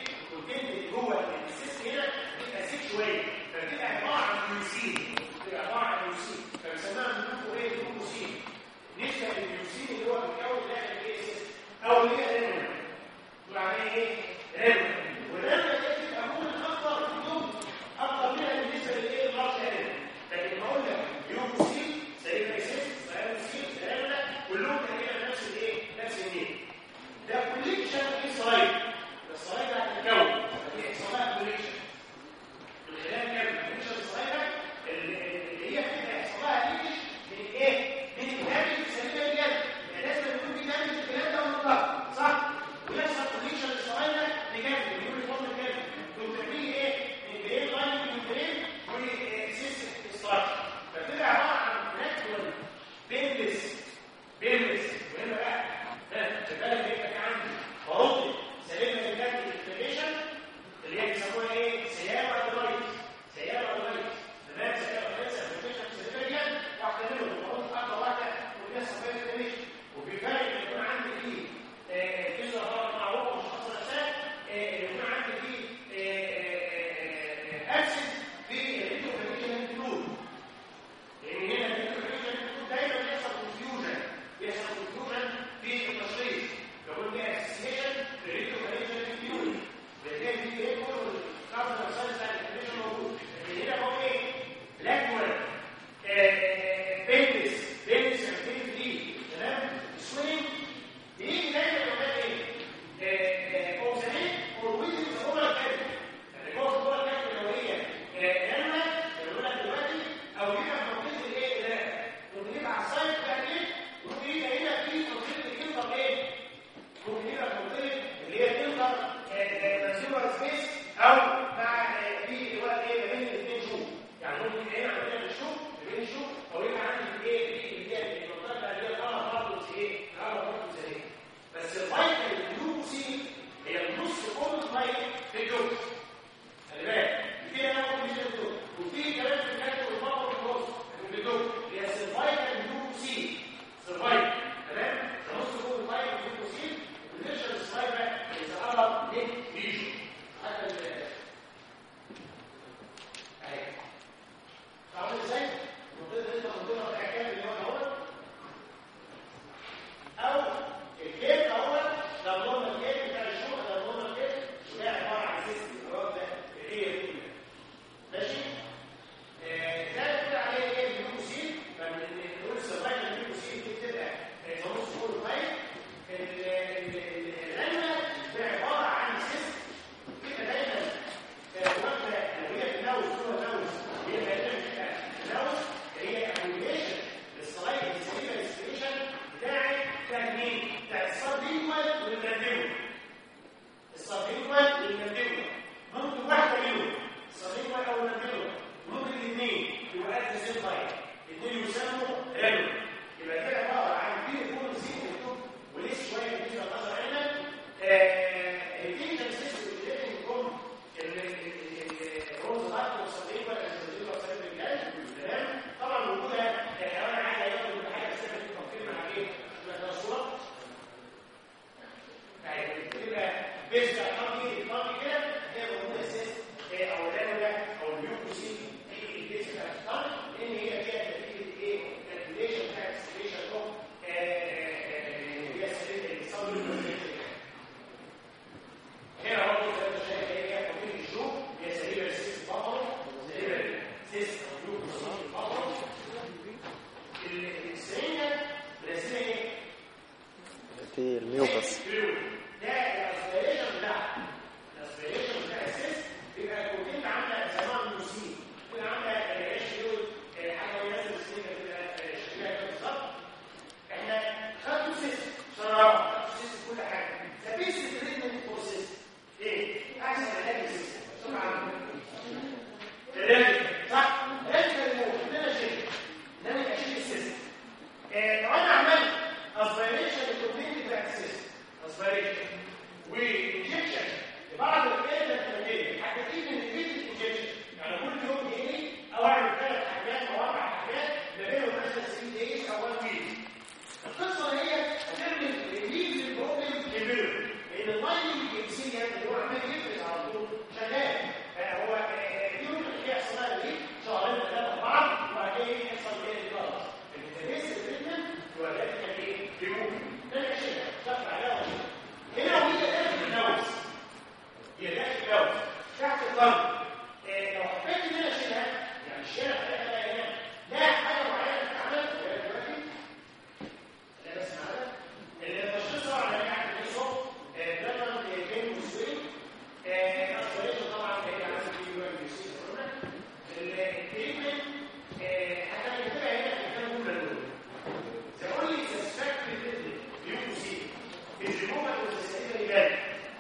في الميوكس ده الاسبيريشن بتاعها الاسبيريشن بتاع السيس بيبقى الكوتين عامله زمان المسلمين بتبقى عامله ايش يقول حاجه ونازل السنين بتبقى شكلها كده بالظبط احنا خدوا سيس شراب خدوا سيس كل حاجه فبيس التريتمنت بروسيس ايه احسن علاج السيس طبعا علاج صح علاج الموت ان انا اشيل ان انا اشيل السيس آه، لو انا عملت اسبيريشن للكومبليت بتاع السيستم اسبيريشن وانجكشن لبعض الكائنات الثلاثيه حتى تيجي من الفيت انجكشن يعني كل يوم جاي او اعمل ثلاث حاجات او اربع حاجات ما بينهم مثلا 3 دايز او 1 ويك القصه هي هتعمل ريليز للبروبلم ليفل لان المايننج الجنسيه اللي هو عمال يفرز على طول شغال آه، هو آه، يوم اللي يحصل لها ايه شهرين ثلاثه اربعه وبعد كده يحصل ايه خلاص البيس التريتمنت ولكن ايه ريموف ده الاشياء شغل عليها هنا وهي داخل النوز هي داخل النوز تحت الضغط آه، لو حبيت ان انا اشيلها يعني الشارع هيبقى هنا لا حاجه معينه تتعمل دلوقتي لا بس معانا التشخيص طبعا اللي قاعد في الصوت ده بين وسوين الاسبريشن طبعا هي عايزه في يو ام بي سي التريتمنت هتعمل كده هنا في كام جمله دول The only suspected leukocyte is removal of the cellular gland.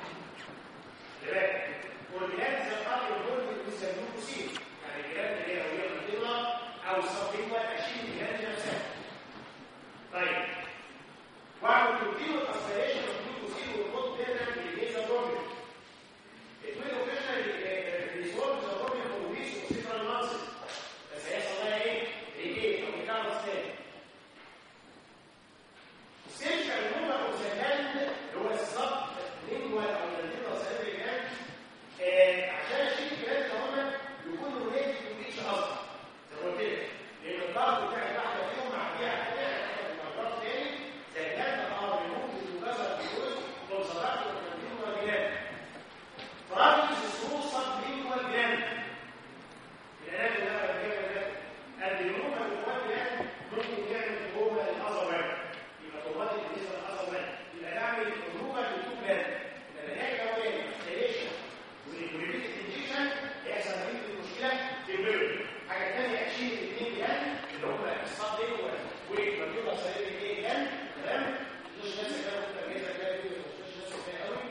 تمام والجهاز زي القاعده يقول لك leukocyte يعني الجهاز اللي هي هويه القديمه او الصفيفه اشيل الجهاز نفسها طيب واعمل بروتين والاسبريشن اوف ليوكوسيل والخط بينهم بالجيزا بروبلم اتوين اوكيشنال ريسولف ذا بروبلم فور ويكس وسيفرال مانسز بس هيحصل لها ايه؟ ريجيت او ريكارنس تاني السيرش عموما او زمان اللي هو الصب لينجوال او اللينجوال سيرفي جراند عشان اشيل الجراند كمان يكون ريليتد تو ايتش اصلا زي ما قلت لك لان الضغط بتاع الواحده فيهم مع دي على الضغط تاني زي الجراند او ريموف المكسر الجزء لو صرفت اللينجوال جراند فرابط السرور صب لينجوال جراند العلاج اللي انا بجيبه ده الريموف المواد جراند ممكن يعمل جوه الازرق يبقى طماطم بالنسبه للأصل يبقى نعمل الروبة للتوب لاند يبقى نلاقي كمان استيليشن والريبيت انجكشن هيحصل نتيجه المشكله في البيرد حاجه ثانيه اشيل الاثنين لاند اللي هم الصاد دي والمنطقه الصغيره دي لاند تمام مش ناس كانوا متميزه كده مش ناس كده قوي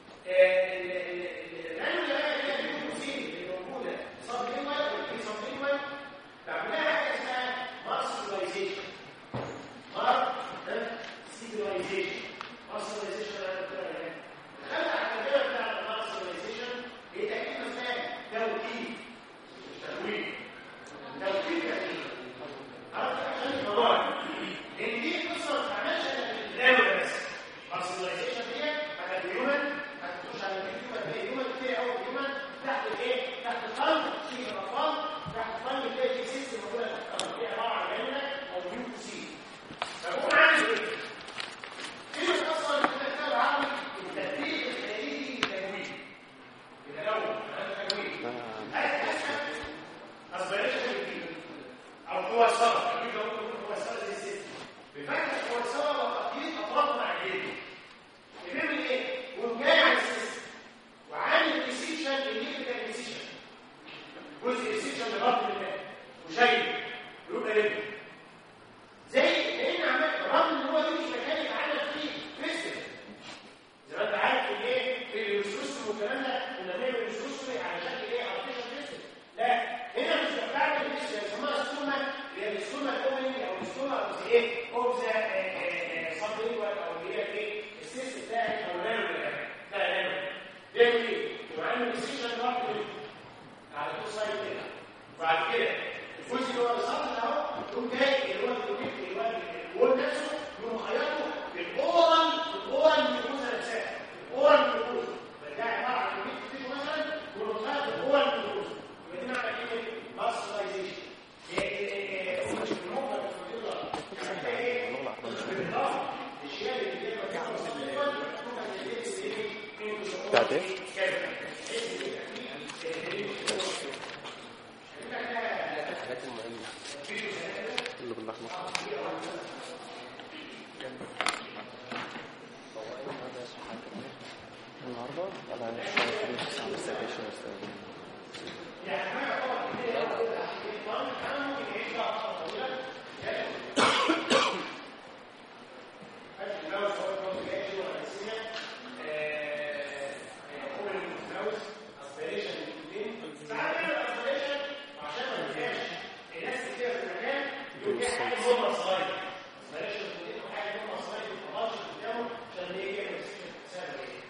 اللاند اللي بقى هي الجلوكوزين اللي موجوده صاد لينوال والفي صاد لينوال بعملها حاجه اسمها مارسلايزيشن مرض سيجناليزيشن مارسلايزيشن انا قلت لك اهي خلى العمليه بتاعت المارسلايزيشن هي تقريبا اسمها توكيد مش تكوين توكيد تكوين عرفت عشان الموضوع لان دي قصه ما بتعملش الا في الدوله بس مارسلايزيشن دي على الهيومن هتخش على الهيومن تلاقي هيومن كتير قوي هيومن تحت الايه؟ تحت القلب تيجي الاطفال تحت القلب تلاقي في سيستم موجوده تحت القلب دي عباره عن جنه او ليوكوسيت فهو عامل ايه؟ ايه اصلا الكتاب العربي التدريب الخارجي للتمويل يبقى الاول هذا التمويل هذا اسهل اسبريشن للكيلو او قوى الصبر اكيد لو قلت قوى الصبر زي الست بفتح قوى الصبر وتقييد اطراف مع الجلد بنعمل ايه؟ وجاي على السيستم وعامل ريسيشن الليبيكال ريسيشن جزء ريسيشن لبطن الماء وشايل يبقى رجل زي لان عملت رغم ان هو دي مش مكان يتعلم فيه فيزيك زي ما انت عارف ان ايه في الريسوسوم والكلام ده كنا بنعمل ريسوسوم على شكل ايه ارتفيشال فيزيك لا هنا مش بتعمل فيزيك اسمها السوما اللي هي السوما الاوبننج او السوما او ايه اوف ذا سبلينجوال او اللي هي ايه السيستم بتاعي او نانو بتاع نانو بيعمل ايه؟ وعامل ريسيشن لوحده على طول سايد كده وبعد كده الجزء اللي هو السطح اهو يقوم جاي اللي هو الكوبيك اللي هو الوول نفسه يقوم خيطه بالاورال الاورال ميكوزا نفسها الاورال ميكوزا فده عباره عن كوبيك تيشو مثلا يقوم خيط الاورال ميكوزا يبقى دي معنى كلمه ماسلايزيشن بتاعت ايه؟ الحاجات المهمة اللي بالاحمر انا مش عارف ليه بس عم استخدم يعني حاجه طبعا كتير قوي انا ممكن يعيش بقى فتره طويله هذا الماوس هو الكون جاي جوه الانسيه هو الماوس اسبريشن الاثنين ساعات بيعمل اسبريشن عشان ما يبقاش الناس كتير في المكان يقول في حاجه جوه صغير اسبريشن الاثنين حاجه جوه صغير ما تطلعش قدامه عشان ايه يعمل سبب ايه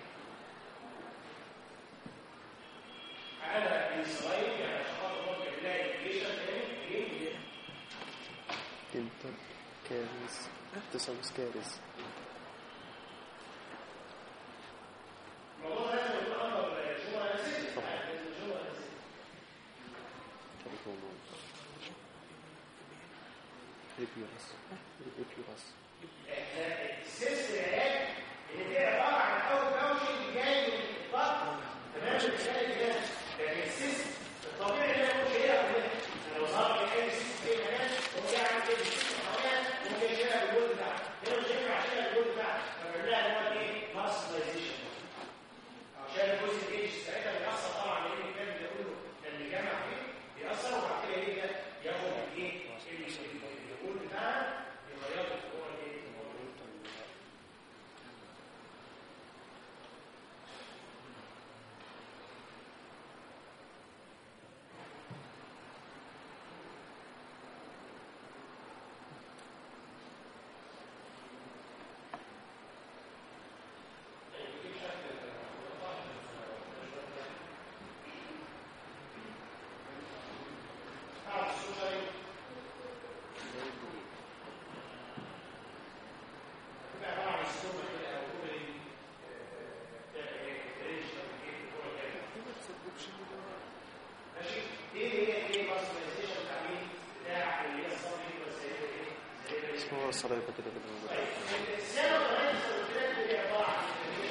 انا صغير يعني عشان خاطر ممكن الاقي جيشن تاني ايه انتر كاريز تسوس كاريز الموضوع ده لازم يكون امر جوه اناليسيس جوه اناليسيس ريبيورس ريبيورس السيس العلاج اللي هي عباره عن اول كاوتش اللي جاي من الضغط تمام اللي جاي ده لكن السيس الطبيعي اللي هو شيء يعني لو ظهر لي اي سيس في مكان هو يعمل كده السيس حواليها ممكن يشيلها بالجول بتاعها هنا مش هينفع اشيلها بالجول بتاعها فبنعملها اللي هو ايه مارسلايزيشن عشان الجزء الجيش ساعتها بيأثر طبعا لان الكلام ده كله كان بيجمع فيه بيأثر وبعد كده يبدا ياخد الايه الجول بتاعها يغيره في هو الايه ماشي ايه هي ايه مارسلايزيشن التعميم بتاع اللي هي الصبر بس هي ايه اسمه الصلاة كده كده السيارة كمان السيارة اللي هي عبارة عن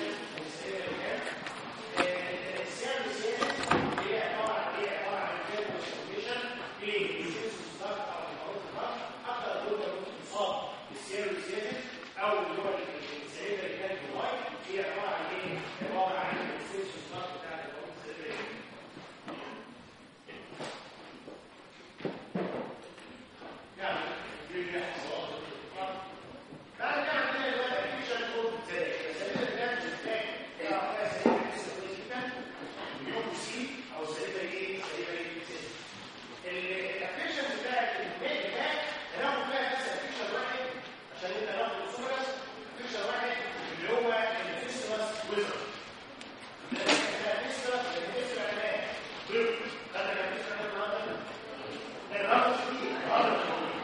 السيارة السيارة هي عبارة عن هي عبارة عن كالكوليشن ليه؟ السيارة الصداق أو المعروف الضغط أكثر دول ممكن تصاب بالسيارة السيارة أو اللي هو السيارة اللي كانت جواي هي عبارة عن إيه؟ عبارة عن السيارة الصداق بتاع المعروف السيارة يعني بيحصل بعد كده عندنا دلوقتي ارتفيشال كود زي السلسله اللي كانت ازاي هي عباره عن سلسله جدا يو سي او سلسله ايه سلسله ايه الابلكيشن بتاع الميل ده هناخد فيها بس ابلكيشن واحد عشان انت ناخد الصوره ابلكيشن واحد اللي هو الفيسترس ويزر الفيسترس الفيسترس امان خدنا الفيسترس النهارده الرقم فيه الرقم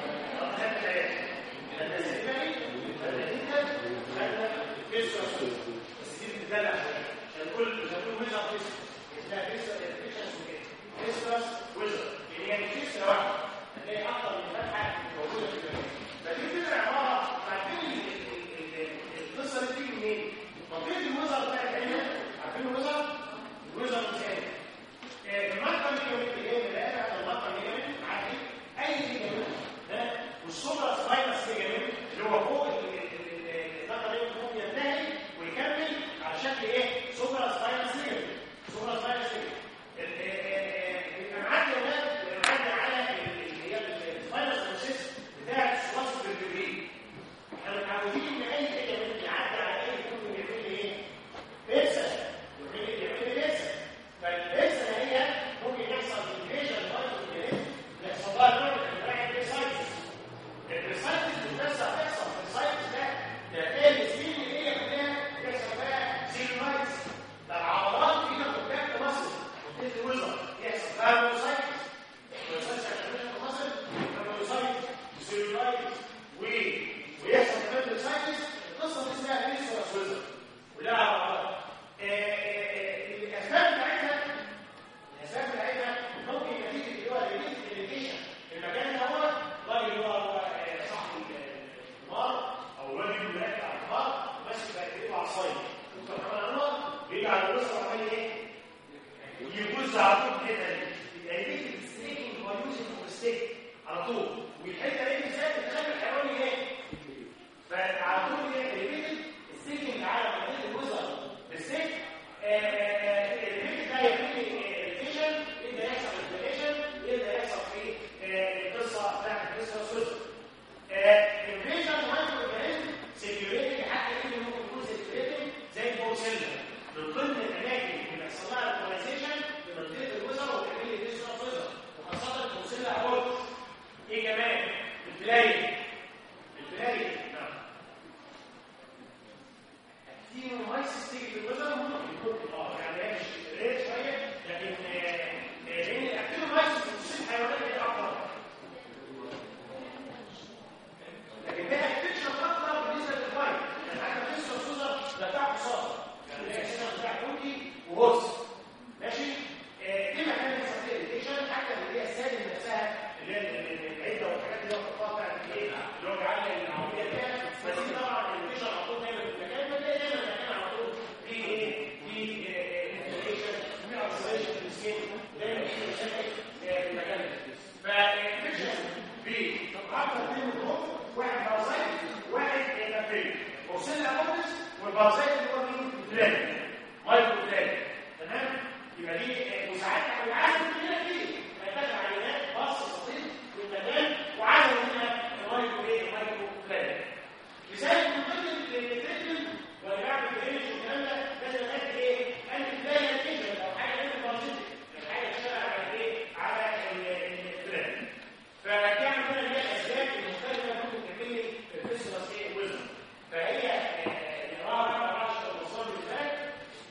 بس دي بتدلع عشان كل عشان كل ويزر فيس اسمها فيس فيس ويزر اللي هي فيس واحده هتلاقي اكتر من فتحه موجوده في المكان فدي فكره عباره عارفين القصه دي بتيجي منين؟ منطقه الويزر بتاعت هنا عارفين الويزر؟ الويزر مثال المركب اللي جاي من الآخر المركب اللي جاي عادي اي ليجامنت ده والسوبر سباينس ليجامنت اللي هو فوق النقل اللي ممكن ينتهي ويكمل على شكل ايه؟ سوبر سباينس ليجامنت سوبر سباينس ليجامنت بيبقى معدي يا ولاد بيبقى معدي على اللي هي السباينس بروسيس بتاعت السلاس بالجبرين احنا متعودين ان اي ليجامنت يعدي على اي ممكن يعمل لي ايه؟ بيرسل يعمل لي يعمل لي بيرسل فالبيرسل هي ممكن يحصل انفيجن فايروس يحصل لها نوع من انواع البيرسايتس البيرسايتس بتحصل تحصل في السايتس ده ده ايه السنين اللي هي كلها يحصل فيها سيلولايتس ده العضلات فيها كونتاكت مصر منطقه الوزر يحصل فيها بيرسايتس البيرسايتس عشان في مصر بيرسايتس سيلولايتس ويحصل كمان بيرسايتس القصه دي اسمها بيرسايتس وزر ولها عضلات الاسباب بتاعتها الاسباب بتاعتها ممكن نتيجه اللي هو الريليشن المكان ده هو راجل هو هو صاحب النار او الراجل اللي راكب على النار ماشي بقى ايده عصايه دكتور محمد انور بيجي على الوسط وعمال ايه؟ يبص على طول كده يبقى يجيب الستيكنج هو يوزنج فور ستيك على طول والحته دي بالذات بتخلي الحيوان ايه؟ فعلى طول ايه؟ الستيكنج على منطقه الوزر بالستيك سيلر من ضمن الاماكن اللي بيحصل لها الكولونيزيشن في منطقه الوزر وتعمل لي ديسك وزر وخاصه الكونسيلا اورت ايه كمان البلاي البلاي نعم في مميز تيجي في الوزر ممكن يكون اه يعني هي مش ريت شويه لكن آه، آه، لان الاكتيفومايسيس في الصين الحيوانات هي اكتر لكن ده اكتشف اكتر بالنسبه للفايل يعني حتى في الصوصه ده بتاع قصاص يعني هي اسمها بتاع كوكي وهوس ماشي آه، دي مكان السبتيشن حتى اللي هي السالم نفسها اللي هي ال- ال- العده والحاجات اللي هو بتحطها بتاعت الايه اللي هو بيعلق العمليه فيها بس دي طبعا الفيشن على طول دايما في المكان فتلاقي دايما المكان على طول في ايه في انفليشن في اوكسيديشن في السكين دايما في مشاكل آه، في المكان ده فالفيشن بتتعرض اثنين من واحد بارازايت واحد بكتيريا وصلنا بونس والبارازايت اللي هو مين؟ بلاد مايكرو بلاد تمام يبقى دي آه، وساعات احنا عارف كلنا فيه محتاج عينات بص بسيط في المكان وعدد منها المايكرو ايه المايكرو بلاد لذلك من ضمن التريتمنت وانا بعمل بريمج والكلام ده لازم الاقي ايه؟ انتي بلاير ايجنت او حاجه غير بارازيتيك يعني حاجه تشتغل على ايه؟ على البلاد فدي عندنا اللي هي الاسباب المختلفه ممكن تعمل لي الفيسبس ايه وزن فهي آه، نقراها بقى بعد الوصول بالذات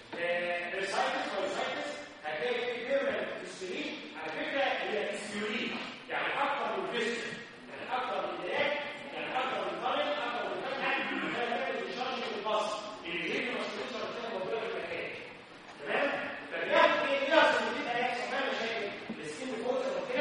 ريسايتس او ريسايتس هتلاقي في بيرمنت ديسبيرين على فكره هي ديسبيرين يعني اكتر من فيسبس يعني اكتر من دراك يعني اكتر من طريق اكتر من فتحه ده بيعمل الشارج في الباص اللي بيجي مسؤوليه شرطيه موجوده في المكان تمام فبياخد ايه ايه اصلا بتبقى هيحصل فيها مشاكل السكين فوق زي ما قلت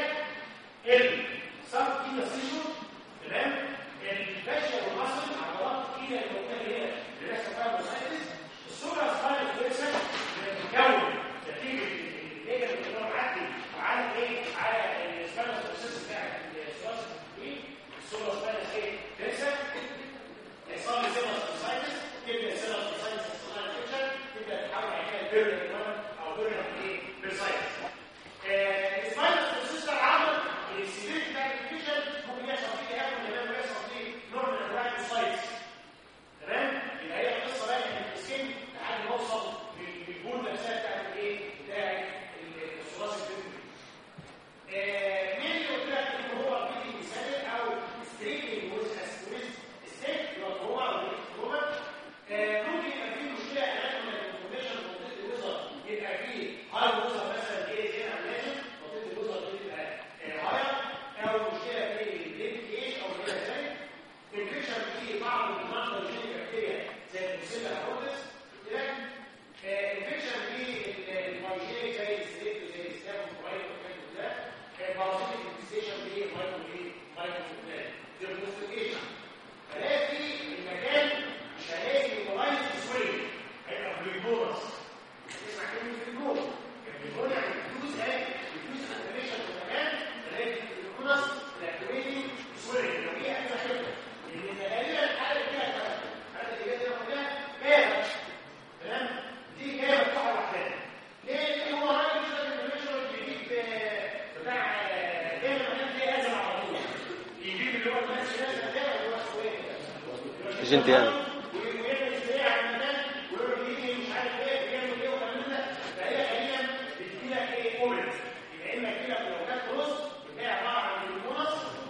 لك الصرف كده سيشو تمام الفاشيا والمصل عضلات كده اللي موجوده هنا اللي بيحصل فيها موسايتس الصوره سباينال فليكسن بتتكون نتيجه النيجا اللي بتدور معدي على ايه على السباينال بروسيس بتاع الثلاث الصوره سباينال ايه فليكسن يحصل لي سيرس موسايتس تبدا سيرس موسايتس تصنع الفيكشن تبدا تتحول على كده بيرن او بيرن ايه بيرسايتس السباينال بروسيس العضل السيفير بتاع الفيكشن ممكن يحصل فيه اكل كمان ويحصل فيه نوع من انواع السايتس تمام يبقى هي القصه بقى ان السكين لحد ما اوصل للبول نفسها بتاعت الايه بتاعت الثلاثي الفيكشن مين اللي قلت لك ان هو بيجي مثال او ستريكنج ويز اسكويز ستيك اللي هو او الكتروما ممكن يبقى فيه مشكله اماكن الانفورميشن في منطقه الوزر يبقى فيه هاي وزر مثلا ايه زي ما لازم منطقه الوزر دي تبقى هاير او مشكله في الليمف ايش او كده ازاي انفكشن في بعض المناطق الجينيك بكتيريا زي البروسيلا هاروتس انفكشن في المايجينيك زي السليب زي الستاف والفرايد والكلام ده بارازيتيك انفستيشن في مايكرو ايه مايكرو بلان ديagnostication هلاقي المكان مش هلاقي مميز سويل هيبقى بليبورس تسمع كلمه بليبور بليبور يعني بتدوس ايه بتدوس انفورميشن في المكان هلاقي بليبورس الاكتيفيتنج سويل لو هي اكله حلوه لان غالبا الحاله اللي فيها كلام الحاله اللي جايه كلها جايه تمام دي جايه مفتوحه لوحدها ليه لان هو راجل كده الانفورميشن بيجيب آه، بتاع آه، دايما مكان فيه ازمه على طول يجيب اللي هو الناس الناس ده اللي هو اسمه ايه جنتيان ويعمل ازاي على المكان ويقول يجي مش عارف ايه بيعمل ايه وكلام من ده فهي غالبا بتجي لك ايه اوبرت يبقى اما تجي لك لو كانت كروس اللي هي عباره عن البونص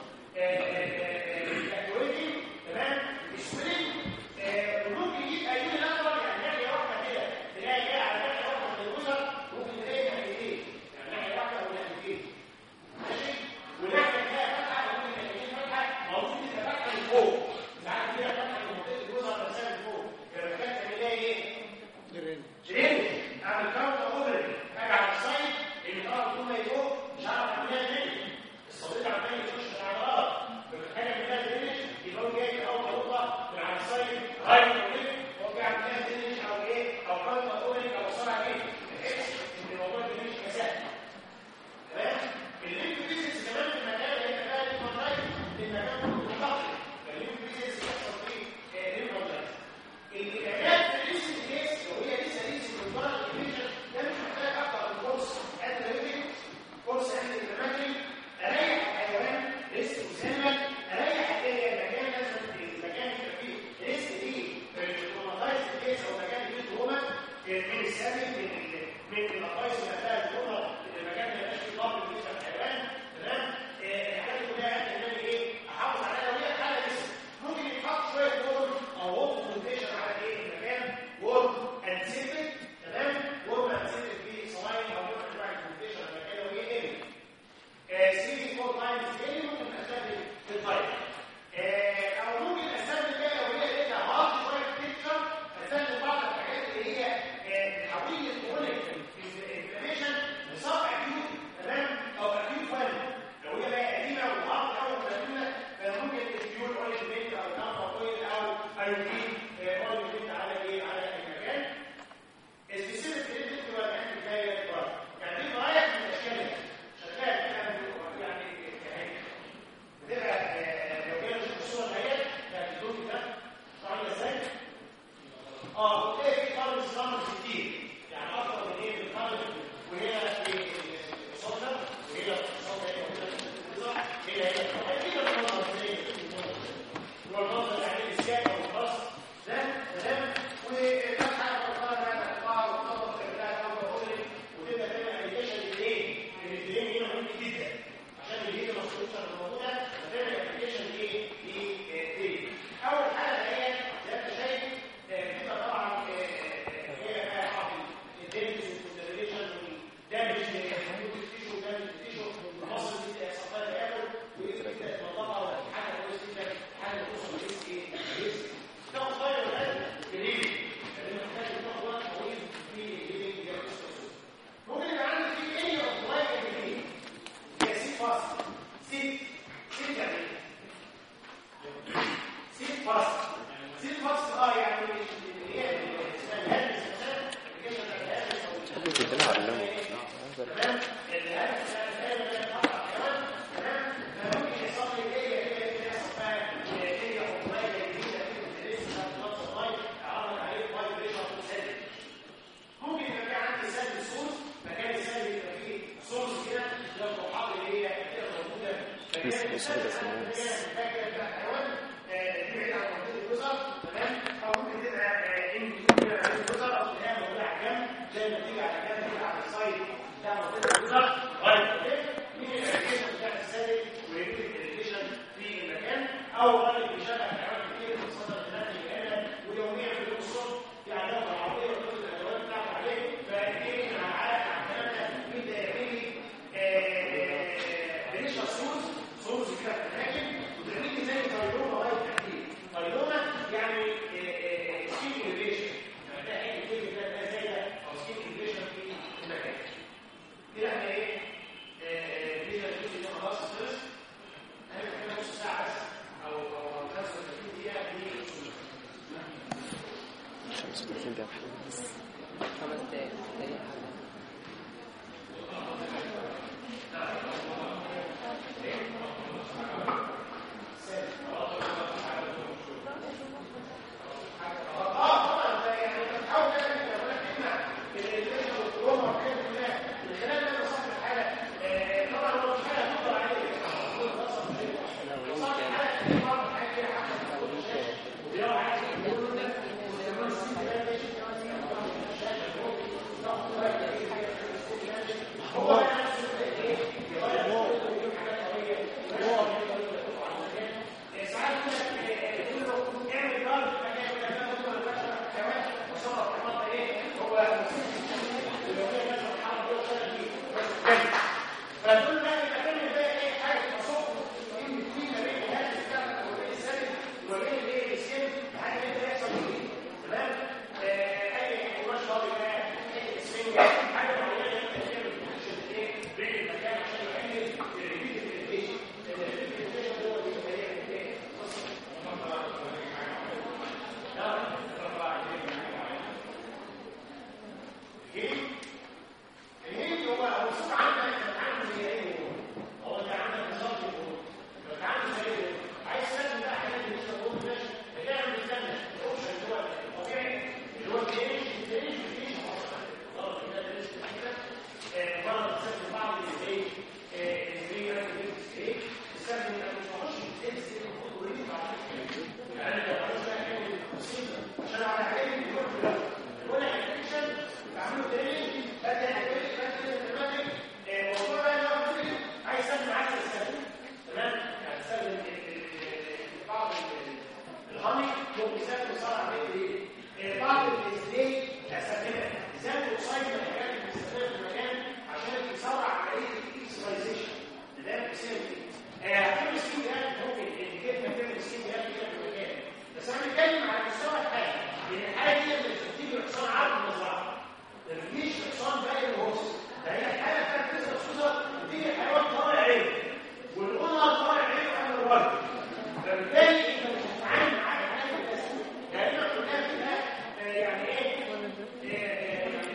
الاكويتي تمام سويلنج وممكن يجيب ايون الاكبر يعني ناحيه واحده كده تلاقي جايه على ناحيه واحده من الوزر ممكن تلاقي ناحيتين يعني ناحيه واحده او ناحيتين ماشي وناحيه فيها فتحه ممكن ناحيتين فتحه موجود تبقى فتحه من فوق ساعات فيها فتحه من منطقه الوزر من السامي من ال- من الاقواس اللي فيها الكوره المكان ما يبقاش فيه ضرب بالنسبه للحيوان تمام آه، الحاجات دي كلها ان انا ايه احافظ عليها لو هي حاله لسه ممكن يتحط شويه وورم او وورم كونديشن على ايه المكان وورم انسيتك تمام وورم انسيتك دي صلاين او نوع من انواع الكونديشن المكان لو هي ايه 3 4 لاينز تاني ممكن استخدم في الطيب آه، او ممكن استخدم بقى لو هي لقيتها هارد شويه بيكتشر استخدم بعض الحاجات اللي هي آه، تحويل الكونيك انفلاميشن لصاب اكيوت تمام او اكيوت فن لو هي بقى قديمه وهارد او قديمه فممكن الفيول اويل بيت او نافا اويل او ايودين اويل بيت على ايه على المكان السبيسيفيك اللي بتبقى يعني جايه بره يعني دي غايه من الاشكال دي. شغال يعني يعني كهيئه بتبقى آه، لو جينا نشوف الصوره ديت بتاعت الدوكي ده عامله ازاي؟ اه بتلاقي في قرن صنم كتير يعني اكتر من ايه من قرن وهي في الصوره وهي الصوره هي وهي هي هي اكيد المنظر زي هو المنظر يعني السياق او الراس ده تمام والفتحه والقرن بقى تقطع وتطبق كده او تقول وتبدا تعمل ابلكيشن للايه؟ للدرين هنا مهم جدا عشان اللي هي مسؤوليه الموضوع هتعمل ابلكيشن لايه؟ للدرين اول حاجه هي زي ما انت شايف آه، بتبقى طبعا آه، آه، هي بقى حاطط الديمز والكونسيدريشن والدامج للتيشو ودامج للتيشو المصل دي يحصل لها تاكل وتبدا تنظفها وحاجه كويس جدا حاجه توصل لريسك ايه؟ ريسك تاخد طيب ولا جديد لان محتاج تاخد وقت طويل في الليفنج ممكن يبقى عندك في اي اوف لايف جديد هي سيت فاست سيت سيت يعني ايه؟ سيت فاست سيت فاست اه يعني اللي هي اسمها الهلس مثلا الكيشن الهلس او ممكن تدينا على اللون تمام الهلس الهلس ده بيتحط على الحيوان تمام فممكن يحصل لي ايه هي اللي يحصل فيها ايه اوف لايف جديده كده لسه بتنظم لايف عمل عليه فايبريشن وسيل ممكن يبقى في عندي سلب سورس مكان السلب يبقى فيه سورس كده لو المحاضره اللي هي كده موجوده مكان بس- بس السلب كده عندي سنوات. كده فاكر بتاع الحيوان آه، دي بعيد عن منطقه الجزر تمام او ممكن تبقى آه، ان كده عند الجزر او تلاقيها موجوده على الجنب زي ما تيجي على الجنب كده على السايد بتاع منطقه الجزر غايه كده مين الاريجيشن بتاع السلب ويجيب الاريجيشن في المكان او راجل بيشغل حيوان كتير في صدر النادي هنا ويوميا في اليوم الصبح يعني لو العربيه وكل الادوات بتاعته عليه فايه مع العالم مع الكلام ده يبدا يعمل لي بنشر سورس سورس كده في الاماكن وتعمل لي زي فايلوما لغايه التحديد فايلوما يعني سكين انفيشن يعني ده حاجه كده كده ده زي او سكين انفيشن في المكان كده احنا ايه آه، بالنسبه للجزء ده خلاص خلص هنبقى كده نص ساعه بس او او 35 دقيقه في 35 دقيقة بس خمس دقايق أي حاجة اه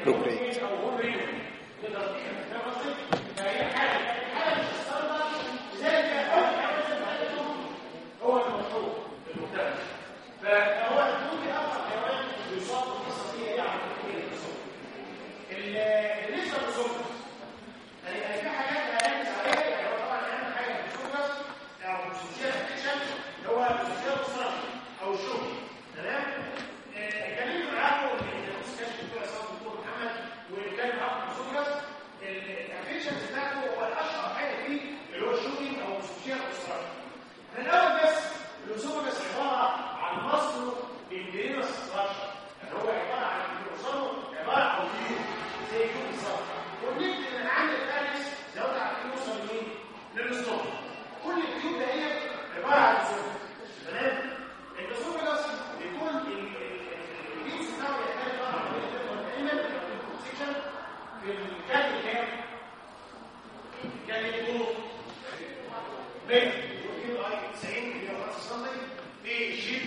بروجريد او هوم رينج تقدر تفهم فاهم قصدي؟ فهي حاجه حاجه مش ستاندرد لذلك اول حاجه لازم تعلمه هو المشروع في المجتمع فهو ممكن اكثر حيوان يصاب بالقصه دي هي عمليه الرسوم بالنسبه للسكر يعني في حاجات هنركز عليها يعني هو طبعا اهم حاجه في السكر او السوشيال ادكشن اللي هو السوشيال ستراكشر او الشغل تمام آه، اتكلمت معاكم ان النص كان الدكتور عصام الدكتور محمد وكان معاكم السكر الافكشن بتاعته هو الاشهر حاجه فيه اللي هو الشوكينج او السوشيال ستراكشر من الاول بس الاسوفجس عباره عن مصر بيمبرينس ستراكشر يعني هو عباره عن بيوصله عباره عن فيو زي كيوب بالظبط ونبدا من عند الفارس لو انت عارفين يوصل لمين؟ للاسطوره كل الكيوب ده هي عباره عن اسوفجس تمام؟ الاسوفجس بيكون البيتس بتاعه يحتاج طبعا دايما سيكشن في الكاتب كام؟ كان يكون 100 وكيلو اي 90 105 سم في شيب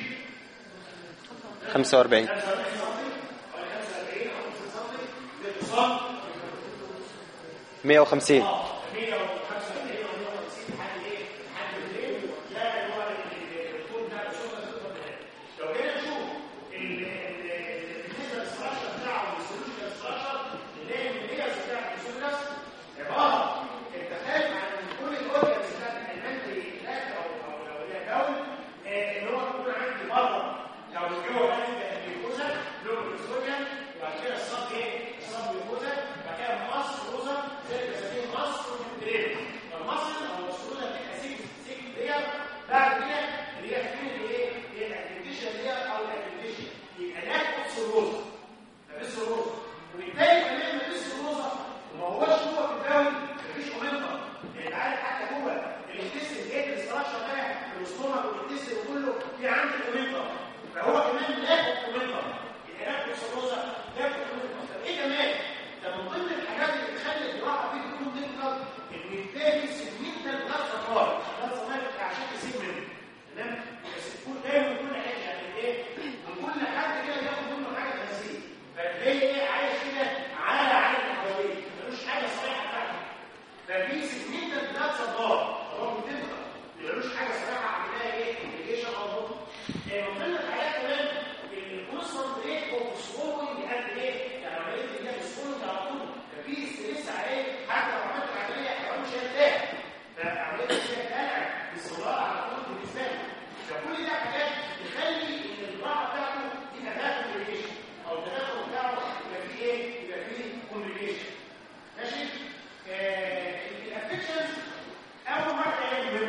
45 45 سم ولا 45 او 50 سم للاتصال 150 اه 145 او 150 لحد ايه؟ لحد الليل ده اللي هو الطول بتاع الشغل لو جينا نشوف ال- ال- ال- بالنسبه للستراكشر بتاعه والسولوشن ستراكشر نلاقي ان هي بتاع السولوس عباره التخيل عن ان كل الاورجنز بتاعت الالمنتري بلاك او او لو هي كون آه، ان هو بيكون عندي بره لو الجو عندي الجلوكوزا لون الجلوكوزا وبعد كده الصب ايه؟ الصب جلوكوزا بعد كده مصر روزا زي ما بسميه مصر وفنتريل فالمصر او السروزا بتبقى سيك سيك ديت بعد كده اللي هي فين اللي ايه؟ هي الاكتيفيشن ديت او الاكتيفيشن يبقى ناخد سروزا مفيش سروزا وبالتالي كمان مفيش سروزا وما هوش جوه في الدوري مفيش اومنتم يعني انت عارف حتى جوه الانتستين جاي الاستراكشر ده الاستومك والانتستين وكله في عندي اومنتم فهو كمان بياخد اومنتم يبقى ناخد سروزا ناخد اومنتم طب ايه كمان؟ ده من ضمن الحاجات اللي بتخلي الجراحه فيه تكون ديفيكالت ان التاني سيجمنتال بلاد سبلاي بلاد سبلاي عشان تسيب منه تمام؟ بس تكون دايما كل حاجه يعني ايه؟ وكل حد كده ياخد منه حاجه تنسيق فتلاقي ايه عايش كده على عين الحواليه ملوش حاجه صريحه بتاعته ففي سيجمنتال بلاد سبلاي هو بتبقى ملوش حاجه صريحه عاملاها ايه؟ irrigation او نقطه من ضمن الحاجات كمان الكونستنت ريت اوف سوينج قد ايه؟ يعني عمليه اللي هي السوينج على طول ففي ستريس عليه حتى لو عملت عمليه حيوان مش هيرتاح فعمليه اللي هي دلع باستمرار على طول بالنسبه له فكل ده حاجات تخلي ان الجراحه بتاعته دي تداخل كوميونيكيشن او التداخل بتاعه يبقى فيه ايه؟ يبقى فيه كوميونيكيشن ماشي؟ آه الافكشنز اول مره هي مهمه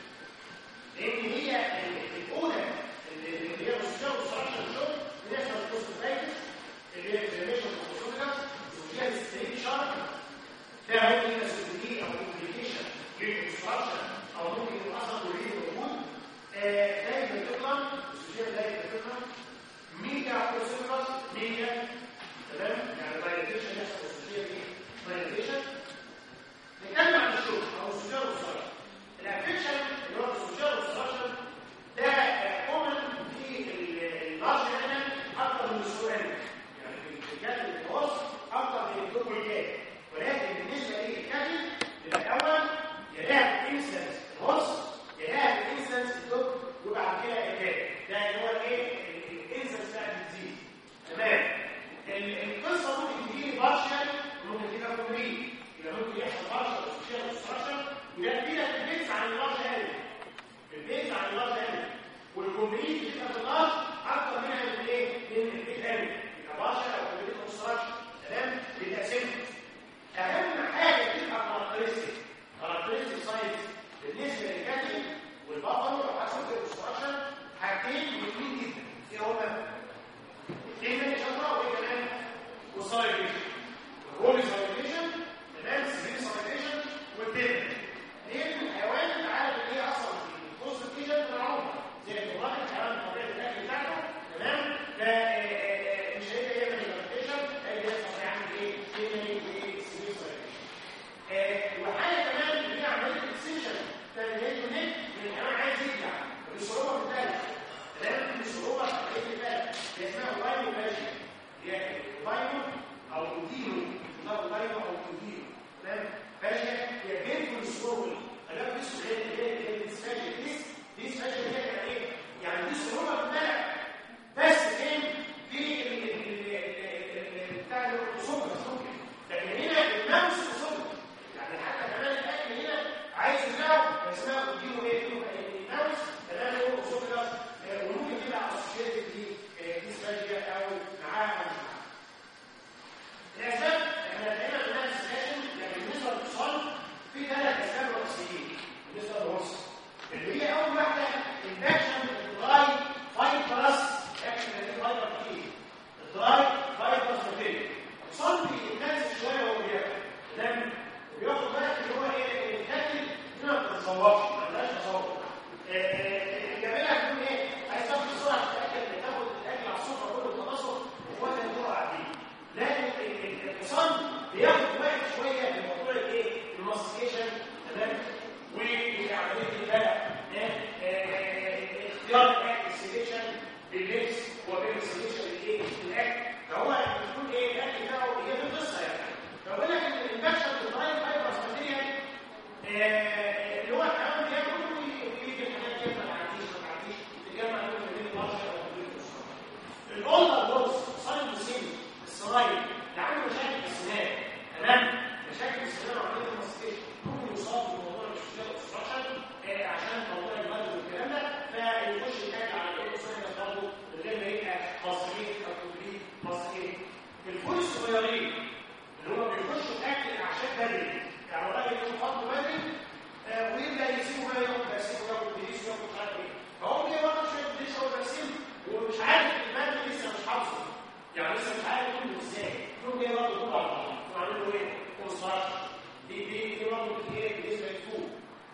لان هي الاولى اللي اللي هي السيستم ستراكشر شوت اللي هي الكوسترايتس اللي هي الانفلاميشن كوسترايتس وفيها الستريك شارك ده ممكن يبقى سيستمي او كومبليكيشن للكونستراكشن او ممكن يبقى اصلا اوريدي موجود آه، دايما بتطلع السوشيال دايما بتطلع ميجا كوسترايتس ميجا تمام يعني فايليتيشن يحصل السوشيال دي فايليتيشن نتكلم عن الشغل او السوشيال ستراكشر الافكشن اللي هو السوشيال ستراكشر ده كومن في اللارج انيمال اكتر من السؤال يعني في الكاتب الخاص اكتر من الدوبليكات ولكن بالنسبه للكاتب يبقى الاول يلاقي انستنس الخاص يلاقي انستنس الدوب وبعد كده الكاتب ده اللي هو الايه الانستنس بتاع الديزيز تمام ال- القصه ممكن تجي بارشل ممكن تبقى كومبليت يبقى ممكن يحصل بارشل سوشيال ستراكشر وده كده البيز عن اللارج انيمال البيز عن اللارج انيمال والكومبليت بتبقى في اللارج اكتر منها من الايه؟ من البيت انيمال يبقى بارشل او كومبليت كونستراكشن تمام؟ بيبقى سيمبل اهم حاجه بتبقى كاركترستيك كاركترستيك ساينس بالنسبه للكاتب والبطل لو حصل في الكونستراكشن حاجتين مهمين جدا ايه هما؟ ايه اللي شاطره وايه كمان؟ والسايليشن الرول سايليشن تمام سيرين سايليشن والدين لان الحيوان انت عارف ان هي اصلا الكونستراكشن في العمر زي الكبار الحيوان طبيعه الاكل بتاعته بياخد وقت شويه في موضوع الايه الماستيكيشن تمام وفي عمليه البلع اختيار الاكل السليكشن باللبس وبين السليكشن الايه الاكل فهو بيكون ايه الاكل بتاعه هي دي القصه يعني فبقول لك ان الانفكشن في الدراي فايبرز ماتيريال اللي هو الحيوان بياكل ويجي الحاجات دي ما تعديش ما تعديش تجمع كل بين البشر الاولدر بوز صايم بسيم الصرايل اللي عنده مشاكل في السنان تمام مشاكل في السنان وعمليه الماستيشن ممكن يصاب بموضوع الاشتغال والستراكشر عشان موضوع المرض والكلام ده فيخش يتاكل على الايه السنه برضه من غير ما يبقى مصريين او كوبليت مصريين الفول الصغيرين اللي هم بيخشوا اكل الاعشاب بدري يعني الراجل يقوم خط بدري آه، ويبدا يسيبه بقى ياخد باسيل وياخد بليس وياخد مش عارف ايه فهو جاي واخد شويه بليس او باسيل ومش عارف المادة لسه مش حافظه يعني لسه مش عارف يقول ازاي يقوم جاي واخد طبعا وعامل له ايه؟ كونستراكشن دي دي دي برضه ايه بالنسبه للفول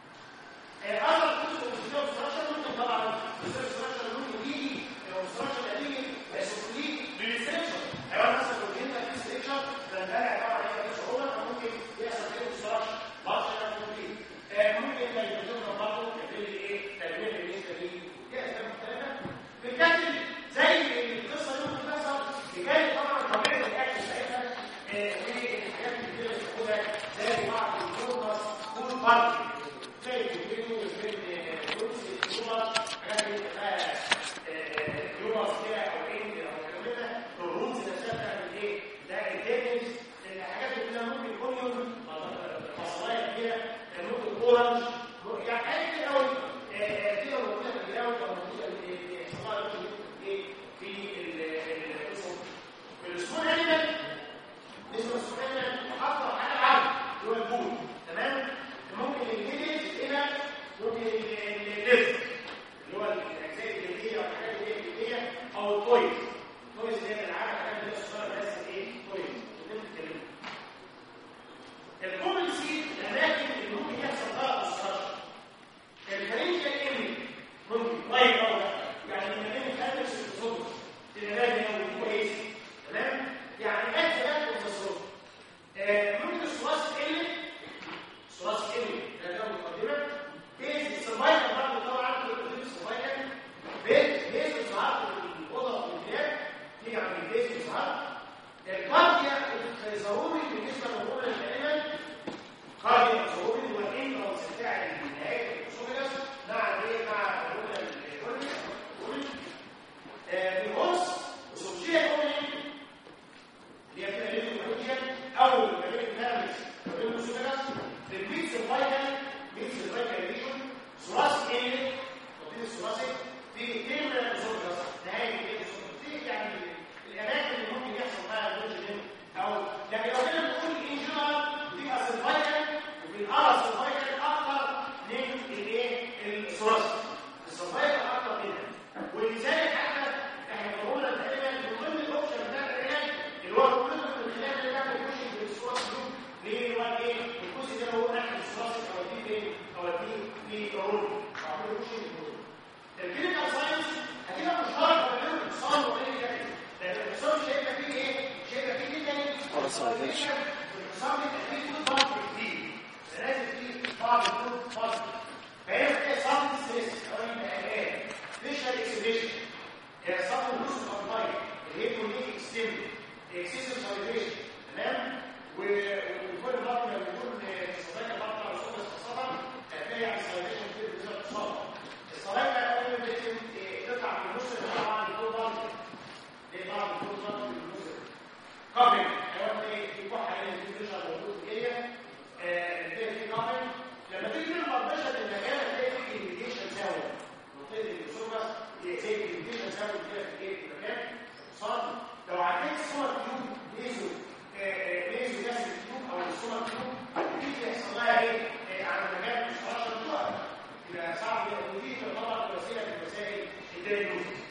اثر جزء من الكونستراكشن ممكن طبعا الكونستراكشن ممكن يجي الكونستراكشن هتيجي بس كليه للستركشر حيوان مثلا لو جبنا في ستركشر ده البلع طبعا هيبقى فيه صعوبه فممكن يحصل فيه كونستراكشن بعض الشباب ممكن آه، ممكن يبقى يبقى برضه يعمل لي ايه تدوير بالنسبه لي دي اسباب مختلفه في الكاتل زي القصه اللي ممكن تحصل حكايه طبعا طبيعه الاكل ساعتها آه، والحاجات اللي كده بتاخدها زي بعض الفورماس والبارتي زي الفيديو وزي الفلوس الفورماس حاجات اللي بتبقى فلوس كده او ايه او كده كده الرموز نفسها بتعمل ايه؟ ده الديتنز الحاجات اللي كده ممكن يكون يوم فصلايه كده ممكن اورنج يعني حاجات كده قوي كده موجوده في الجراوند او موجوده في صلاة ايه في الاسم في الاسبوع الانيمال اسمه الاسبوع الانيمال محافظه على العالم اللي هو البول تمام ممكن الجلد الى ممكن الليفت اللي هو الاجزاء الجلديه او الحاجات اللي هي الجلديه او التويز التويز اللي هي العالم حاجات اللي هي الصغيره بس ايه تويز بنتكلم الكومنسي الاماكن اللي ممكن يحصل فيها الصراحه الفرنجة ايه ممكن طيب او لا يعني المكان الخامس في الصدر الاماكن او كويس تمام يعني اكل ده في الصدر ممكن الثلاث تقل الثلاث تقل ده ده مقدمه بيز السرفايفل برضه طبعا في السرفايفل بيز بيز الظهر في الاوضه في البلاد تيجي عند البيز الظهر الكارديا ضروري بالنسبه للغدة الدائمه كارديا ضروري هو الانفلونس بتاع النهايه الاسوفيجاس مع ايه مع الغدة الكولي بالهوس وسوبشيا كولي اللي هي بتبقى ليكويد او البكتيريا نيرفس بالاسوفيجاس بالميكس الفايتال ميكس الفايتال ريشن ثلاث ايه وفي الثلاثي في اثنين من الاسوفيجاس نهايه الاسوفيجاس دي يعني الاماكن اللي ممكن يحصل فيها الوجه او لكن لو كنا بنقول ان جنرال دي اسيفايتال وفي الارس الفايتال اكتر من الايه الثلاثي السيرفايكال اكتر منها ولذلك حتى احنا قلنا تقريبا من ضمن الاوبشن بتاع العلاج اللي هو كل من خلال اللي بيعمل بوشنج بالثلاثي جروب ليه هو ايه الجزء ده هو ناحيه الثلاثي او دي فين او دي في رول عملوا بوشنج الكلينيكال ساينس هتبقى مشتركه بين الاتصال وبين الجهاز لان الاتصال مش هيبقى فيه ايه مش هيبقى فيه كده Observation. الاتصال بيبقى فيه كود بارت كتير لازم فيه بعض الكود بارت فهي بتبقى صامت ستريس او الحاجات فيشال اكسبريشن هي صامت نص الفايل اللي هي كونيك اكستند اكسسيف سايبريشن تمام وكل فتره لما يكون الصداقه فتره على صوت الصدى هتلاقي يعني سايبريشن كتير بتظهر تصاب الصلاة أول ما تطلع من النص طبعا يكون ضغط ليه بعض يكون ضغط في النص قبل حيوان ايه في كحة هنا في بريشر موجود جاية بتلاقي في قبل لما تيجي تنبض بريشر المكان هتلاقي في كليميتيشن ساوي منطقة السوبر زي كليميتيشن ساوي كده في ايه في المكان صار لو عديت السوبر تيوب ميزو ميزو جاس التيوب او السوبر تيوب بتيجي يحصل لها ايه على المكان مش 10 تقع يبقى صعب ودي تعتبر وسيله من وسائل الدايجنوستيك.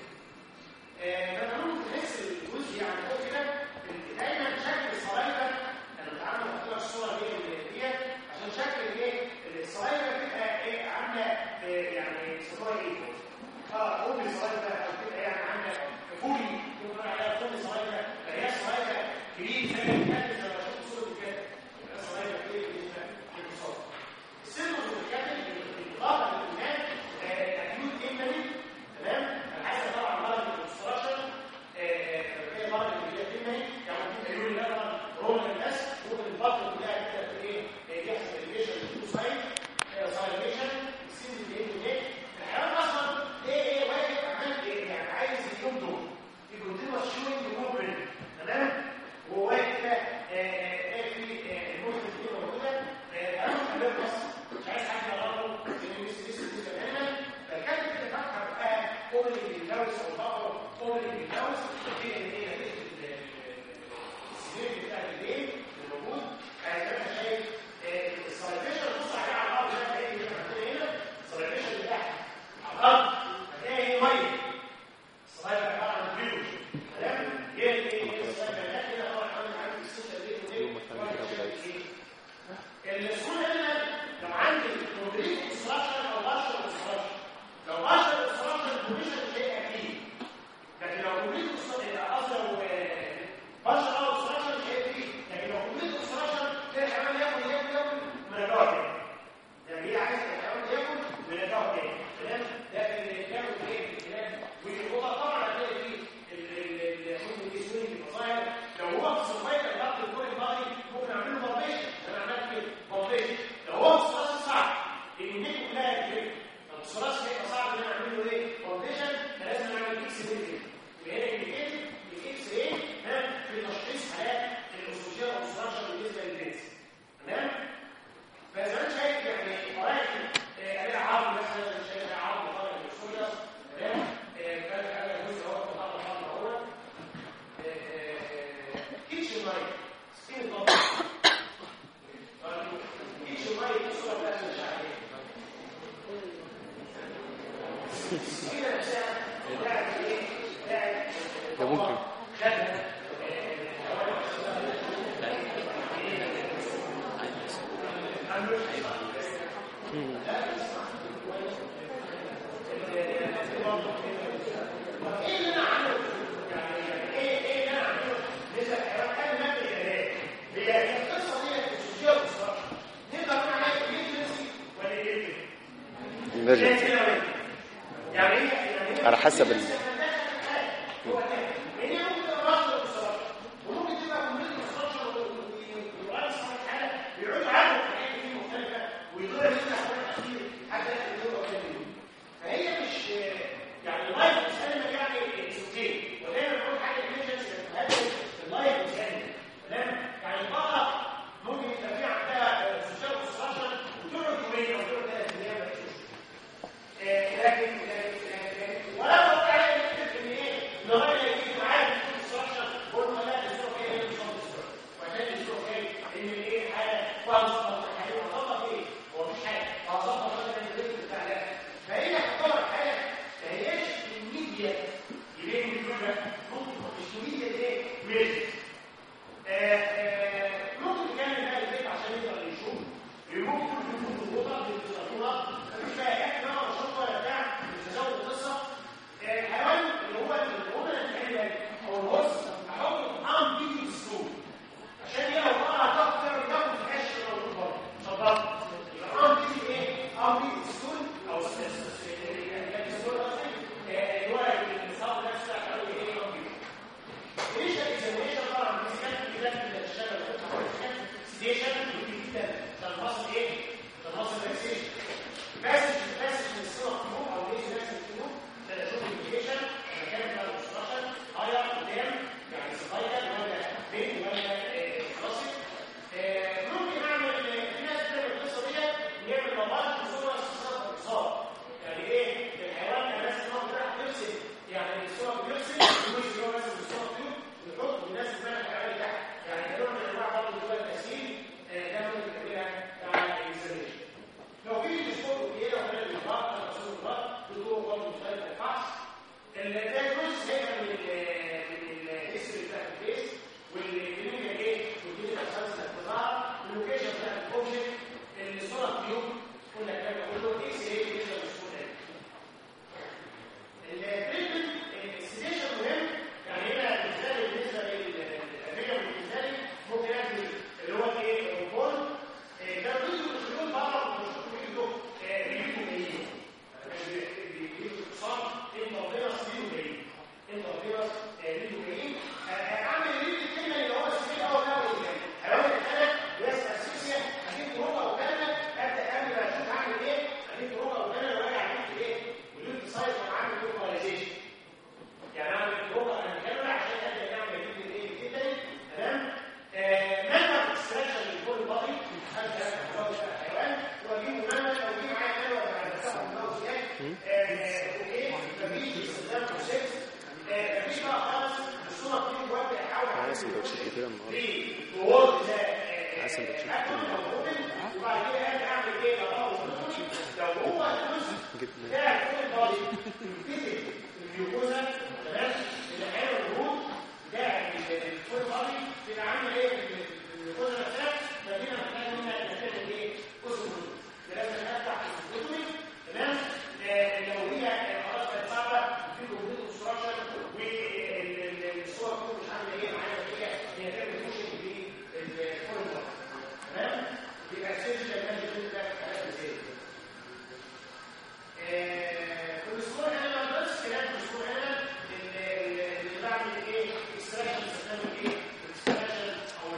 فانا ممكن تحس الجزء يعني فوق كده دايما شكل الصلايبه انا بتعامل مع الصوره دي ديت عشان شكل ايه الصلايبه بتبقى ايه عامله يعني صفار ايه؟ اه فوق الصلايبه او بتبقى يعني عامله فولي يقول عليها فوق الصلايبه فهي صلايبه كبير زي ما كانت زي ما شفت صوره كيتشن لايت سكين طبعا كيتشن لايت الصوره بتاعت مش عارف ايه كده نفسها بتاعت ايه بتاعت ده ممكن خدها emergency يعني ايه يعني على حسب ال... هي ممكن تبقى راسه بالصراحه وممكن تبقى كومبليت بالصراحه ويقعد صاحب حاجه بيقعد عنه في حاجات كتير مختلفه ويدور منها حاجات كتير حتى يدور كتير فهي مش يعني اللايف بتسلم يعني سوتين ودايما بقول حاجه ايمرجنسي هدف اللايف بتسلم تمام يعني البقره ممكن يبقى في عندها سوشيال كونستراكشن وتقعد يومين او تقعد ثلاث ايام ما تشوفش لكن ولا توقع عليه فكره ان ايه لغايه يجي معاه في الكونستراكشن قول له لا الاسبوع الجاي هي مش هتكسر وعشان الاسبوع الجاي ان ايه حاجه كويس حاجه هظبط ايه هو مش حاجه هظبط مثلا الريتم بتاع ده فهي هتطور حاجه ما هياش الميديا يبين من دول ممكن مش الميديا ايه ميديا ممكن تكمل بقى البيت عشان يقدر يشوف ممكن يكون الوضع بيتصرفوها مفيش بقى احنا نوع شرطه ولا بتاع مش تزود القصه الحيوان اللي هو الغدة الانتحارية او الهرس احطه ام بي في السوق عشان هي لو بقى هتاخد تعمل تاخد في الحش اللي موجود بره شباب يبقى ام بي في ايه؟ ام بي في السوق او السوق اللي هو النظام نفسه او ايه ام بي ليش الاكزامينشن طبعا بيسكن كده اللي بتشتغل ستيشن جدا عشان نوصل ايه؟ عشان نوصل ريلاكسيشن بس بس من الصوره فيهم او ليش بس فيهم عشان اشوف الانفيشن مكان بتاع الكونستراكشن هاير قدام يعني سبايدر ولا بين ولا كلاسيك ممكن اعمل في ناس بتعمل القصه ديت نعمل مواد بصوره استثمار اقتصاد يعني ايه الحيوان الناس اللي هو بتاع ترسم يعني الصوره بترسم مش هو مثلا الصوره فيهم ويحط الناس اللي بقى الحيوان تحت يعني نوع من انواع برضه اللي هو التسهيل ده ممكن تعملها مع الاكزامينشن لو في ديسبور كده ولا الإضاءة أو تصوير الإضاءة بتكون برضه مختلف الفحص الدايجنوز هيبقى من ال من الهيستوري بتاع الفيس والكلينيكال ايه والكلينيكال ساينس الاختبار اللوكيشن بتاع الاوبجكت الصوره فيو كل الكلام ده كله اكس راي فيجوال الصوره التريتمنت السيديشن مهم يعني هنا بالنسبه لي بالنسبه للافريقيا بالنسبه لي ممكن ادي اللي هو ايه الروبول كانوا بيجوا يدخلون بره ويشوفوا بيجوا بيجوا جايين بيجوا اتصال انت ربنا سبيله جايين انت ربنا بيجوا جايين اعمل ريد الكلمه اللي هو السبيل اول ده يعني حيوان الحالة ويسال اساسيا اجيب روبا وكلمه ابدا قبل ما اشوف اعمل ايه اجيب روبا وكلمه وراجع عملت ايه وليد سايز وعامل لوكاليزيشن يعني اعمل روبا انا كلمه عشان ابدا اعمل ريد ايه جدا تمام ماذا اكستراكشن للفول بادي هذا الحيوان واجيب ماما او اجيب معايا ماما بعد كده الماوس اوكي مفيش استخدام بروسيس مفيش بقى خالص الصوره بتيجي وقت احاول معايا سندوتشات كتير النهارده في وورد ده معايا سندوتشات كتير وبعد كده اجي اعمل ايه لو لو هو الجزء جبنة بتاع الفول بادي يمتلك الجلوكوزا تمام الحيوان الهرمون بتاع الفول بادي تبقى عامل ايه الجلوكوزا نفسها فدينا محتاج منها نعمل ايه كسر لازم نفتح الكتب تمام آه، لو هي خلاص بقت صعبه في كمبيوتر كونستراكشن والصور كله مش عامله ايه معانا هي هي تعمل موشن بالفول بادي تمام يبقى السيرجن مانجمنت ده حاجات ازاي والاسبوع انا بس كلام الاسبوع انا اللي بعمل ايه اكستراكشن بستعمل ايه اكستراكشن او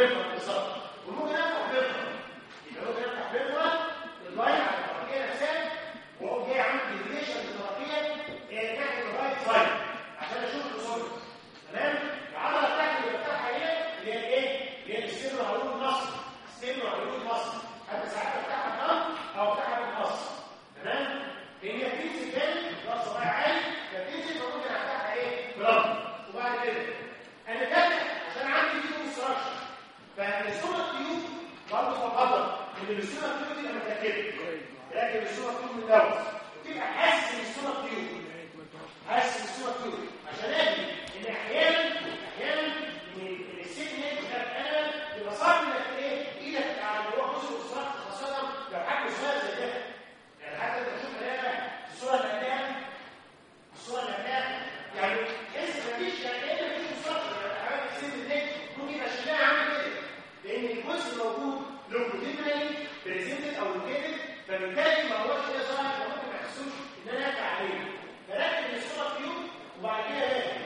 بيرفر بالظبط وممكن افتح بيرفر يبقى ممكن افتح بيرفر اللاين على الطرفيه نفسها واقوم جاي عامل ديفيشن للطرفيه ناحيه الرايت سايد عشان اشوف الريسورس تمام العضله بتاعتي اللي بفتحها هنا اللي هي ايه؟ اللي هي السن وعروض المصل السن وعروض المصل حتى ساعات بفتحها بضم او بفتحها بالمصل تمام؟ لان هي بتنزل تاني ضغط صباعي عالي فبتنزل فممكن افتحها ايه؟ بضم وبعد كده انا فاتح عشان عندي فيه كونستراكشن فالسوبر تيوب برضه بفضل ان السوبر تيوب تبقى متاكده لكن السوبر تيوب من دوت وتبقى حاسس ان السوبر تيوب حاسس بالصوره كده عشان اجي ان احيانا احيانا ان السيجنال بتاعت انا بيبقى صعب انك ايه ايدك على اللي هو جزء الصراخ خاصه لو حاجه صغيره زي ده يعني حتى انت تشوف هنا الصوره اللي قدام الصوره اللي قدام يعني تحس مفيش يعني ايه مفيش مصطلح يعني حاجه السن ده ممكن يبقى شكلها عامل كده لان الجزء موجود لونجيتيفنالي بريزنتد او لوكيتد فبالتالي ما هوش كده ظاهر فممكن ما يحسوش ان انا اقطع عليه فركب الصوره فيو وبعد كده راجع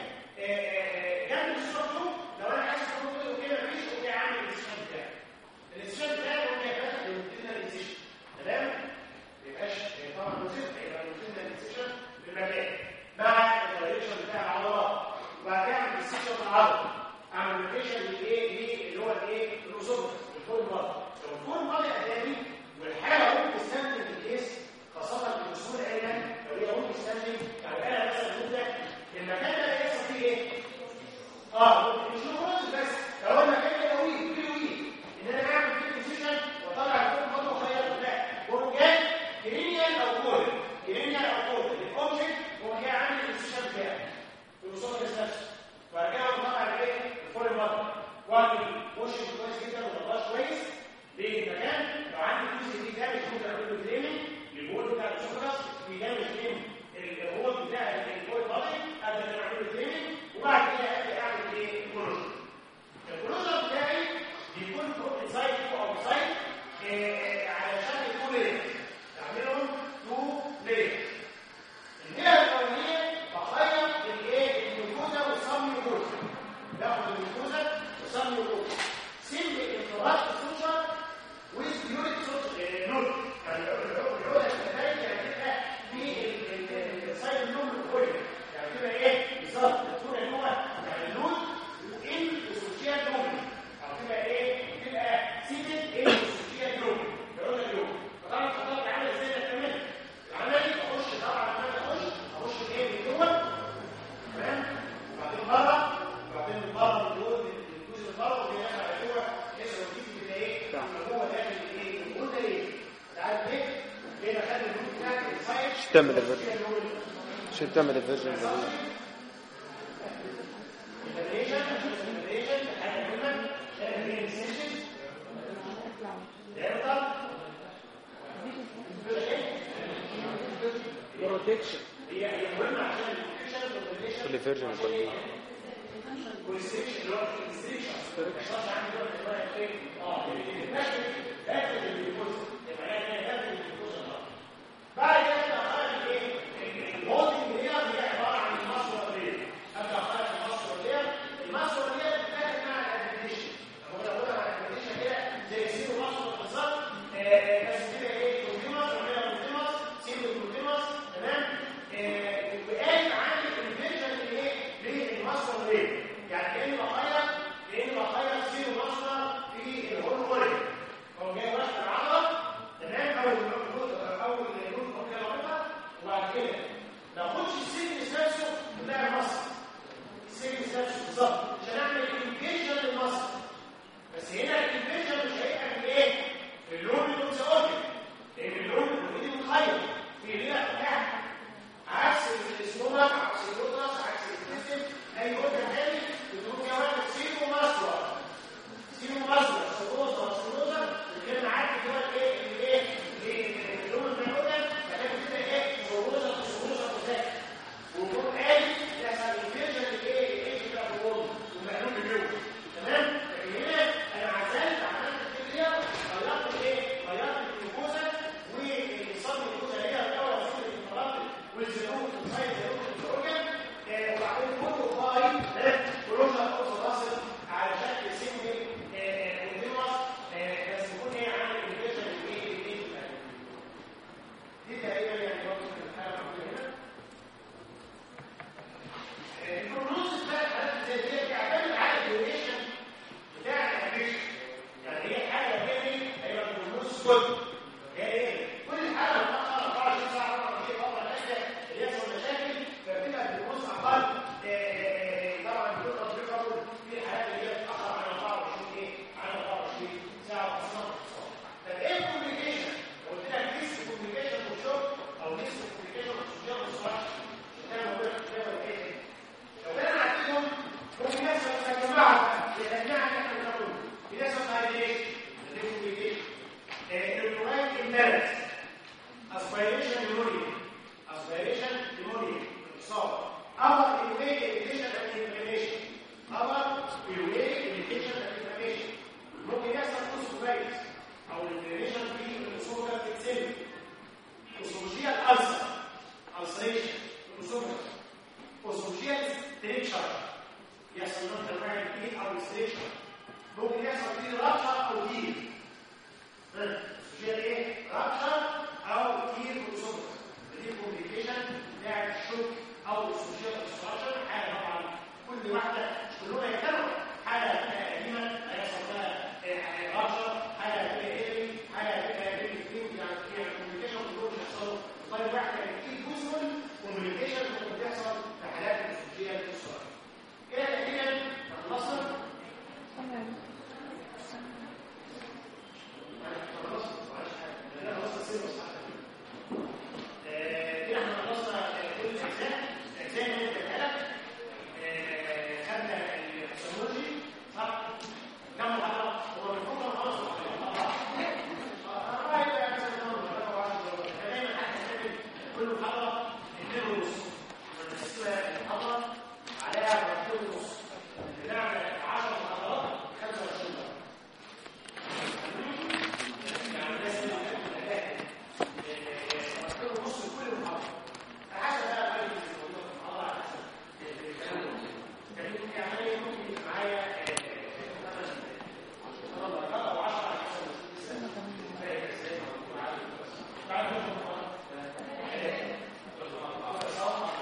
جنب الصوره فيو لو انا عايز اقول له كده مفيش اوكي عامل الاستشهاد بتاعي الاستشهاد بتاعي هو اللي فاتح للمبتدئ الاستشهاد تمام ما يبقاش طبعا موزيك هيبقى المبتدئ الاستشهاد في المكان مع الدايركشن بتاع العضلات وبعد كده اعمل استشهاد العضله اعمل روتيشن للايه اللي هو الايه الاوزوبس الفول ماضي لو الفول ماضي قدامي والحاله ممكن تستخدم الكيس خاصه في الوصول الى لو هي ممكن تستخدم يعني انا مثلا ممكن المكان ده يحصل فيه ايه؟ اه مش خالص بس لو المكان ده طويل فيه ويل ان انا اعمل فيه بوزيشن واطلع الفول ماضي واخيط لا هو جاي كرينيال او كول كرينيال او كول الاوبجكت هو جاي عامل البوزيشن بتاعي في الوصول للنفس وارجع اطلع الايه؟ الفول ماضي واعمل وش كويس جدا ومطلعش كويس ليه المكان لو عندي جزء فيه دامج ممكن اعمل له دريننج للبول بتاع السكرس في دامج فين الهول بتاع البول بادي ابدا ان اعمل له دريننج وبعد كده ابدا اعمل ايه كلوجر الكلوجر بتاعي بيكون فوق انسايد فوق او سايد على شكل تو لاير اعملهم تو لاير اللاير الاولانيه بخيط الايه الجلوكوزا والصم جلوكوزا باخد الجلوكوزا والصم جلوكوزا سن انفراد السوشر with unit social نور يعني العقده الكتابيه يعني تبقى في السايد النور الكل يعني تبقى ايه بالظبط تكون ان هو يعني اللون وان السوشيال نور او تبقى ايه تبقى سيتد ان السوشيال نور العقده اليوم فطبعا الخطوات عامله ازاي ده كمان العملي اخش طبعا لما اخش اخش ايه من جوه تمام وبعدين بره وبعدين من بره من جوه الجزء اللي بره وبعدين على جوه لسه الجزء بتاع ايه اللي هو داخل ايه الجزء ده ايه تعرف ليه ليه خلي الجزء بتاعك السايد تعمل الفيرجن عشان تعمل الفيرجن ده الفيريشن الفيريشن حاجه مهمه عشان الانسنشن يفضل بروتكشن هي هي مهمه عشان الانفكشن والفيريشن كل فيرجن يكون والستريكشن اللي هو الستريكشن الشخص عنده دلوقتي شويه ايه اه النشر داخل الجلوكوز يبقى هي داخل الجلوكوز بعد كده ابدا اخرج ايه الهولدنج لير هي عباره عن المصدر لير ابدا اخرج المصدر لير المصدر لير بتتاخد مع الادمنتيشن لو انا بقول على الادمنتيشن كده زي سيرو مصدر بالظبط آه، بس كده ايه كونتينوس عمليه كونتينوس سيرو كونتينوس تمام آه، وقال عندي الفيرجن اللي ايه للمصدر لير يعني كاني بخيط كاني بخيط سيرو مصدر في الهرمون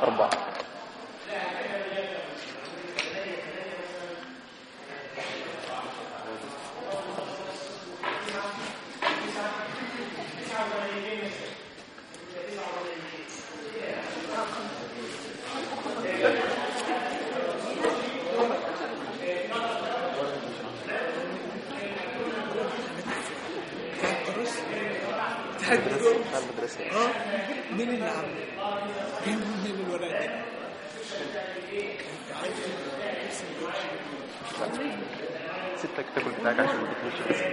أربعة مدرسة بتاع المدرسة اه مين اللي عامله؟ مين مين الورق ده؟ عارف سيبتك الكتاب بتاعك عشان ما تكتبش بس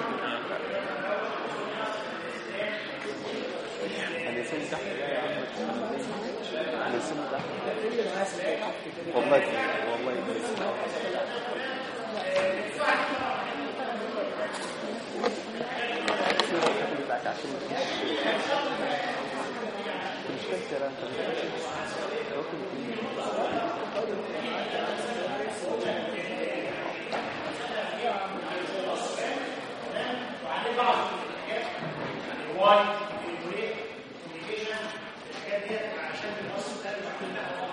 هنقسم تحت يا عم هنقسم تحت والله والله الكتاب بتاعك عشان ما تكتبش مش فاكر انت واي البريك كوميونيكيشن الحاجات دي عشان المصل ده اللي بعملها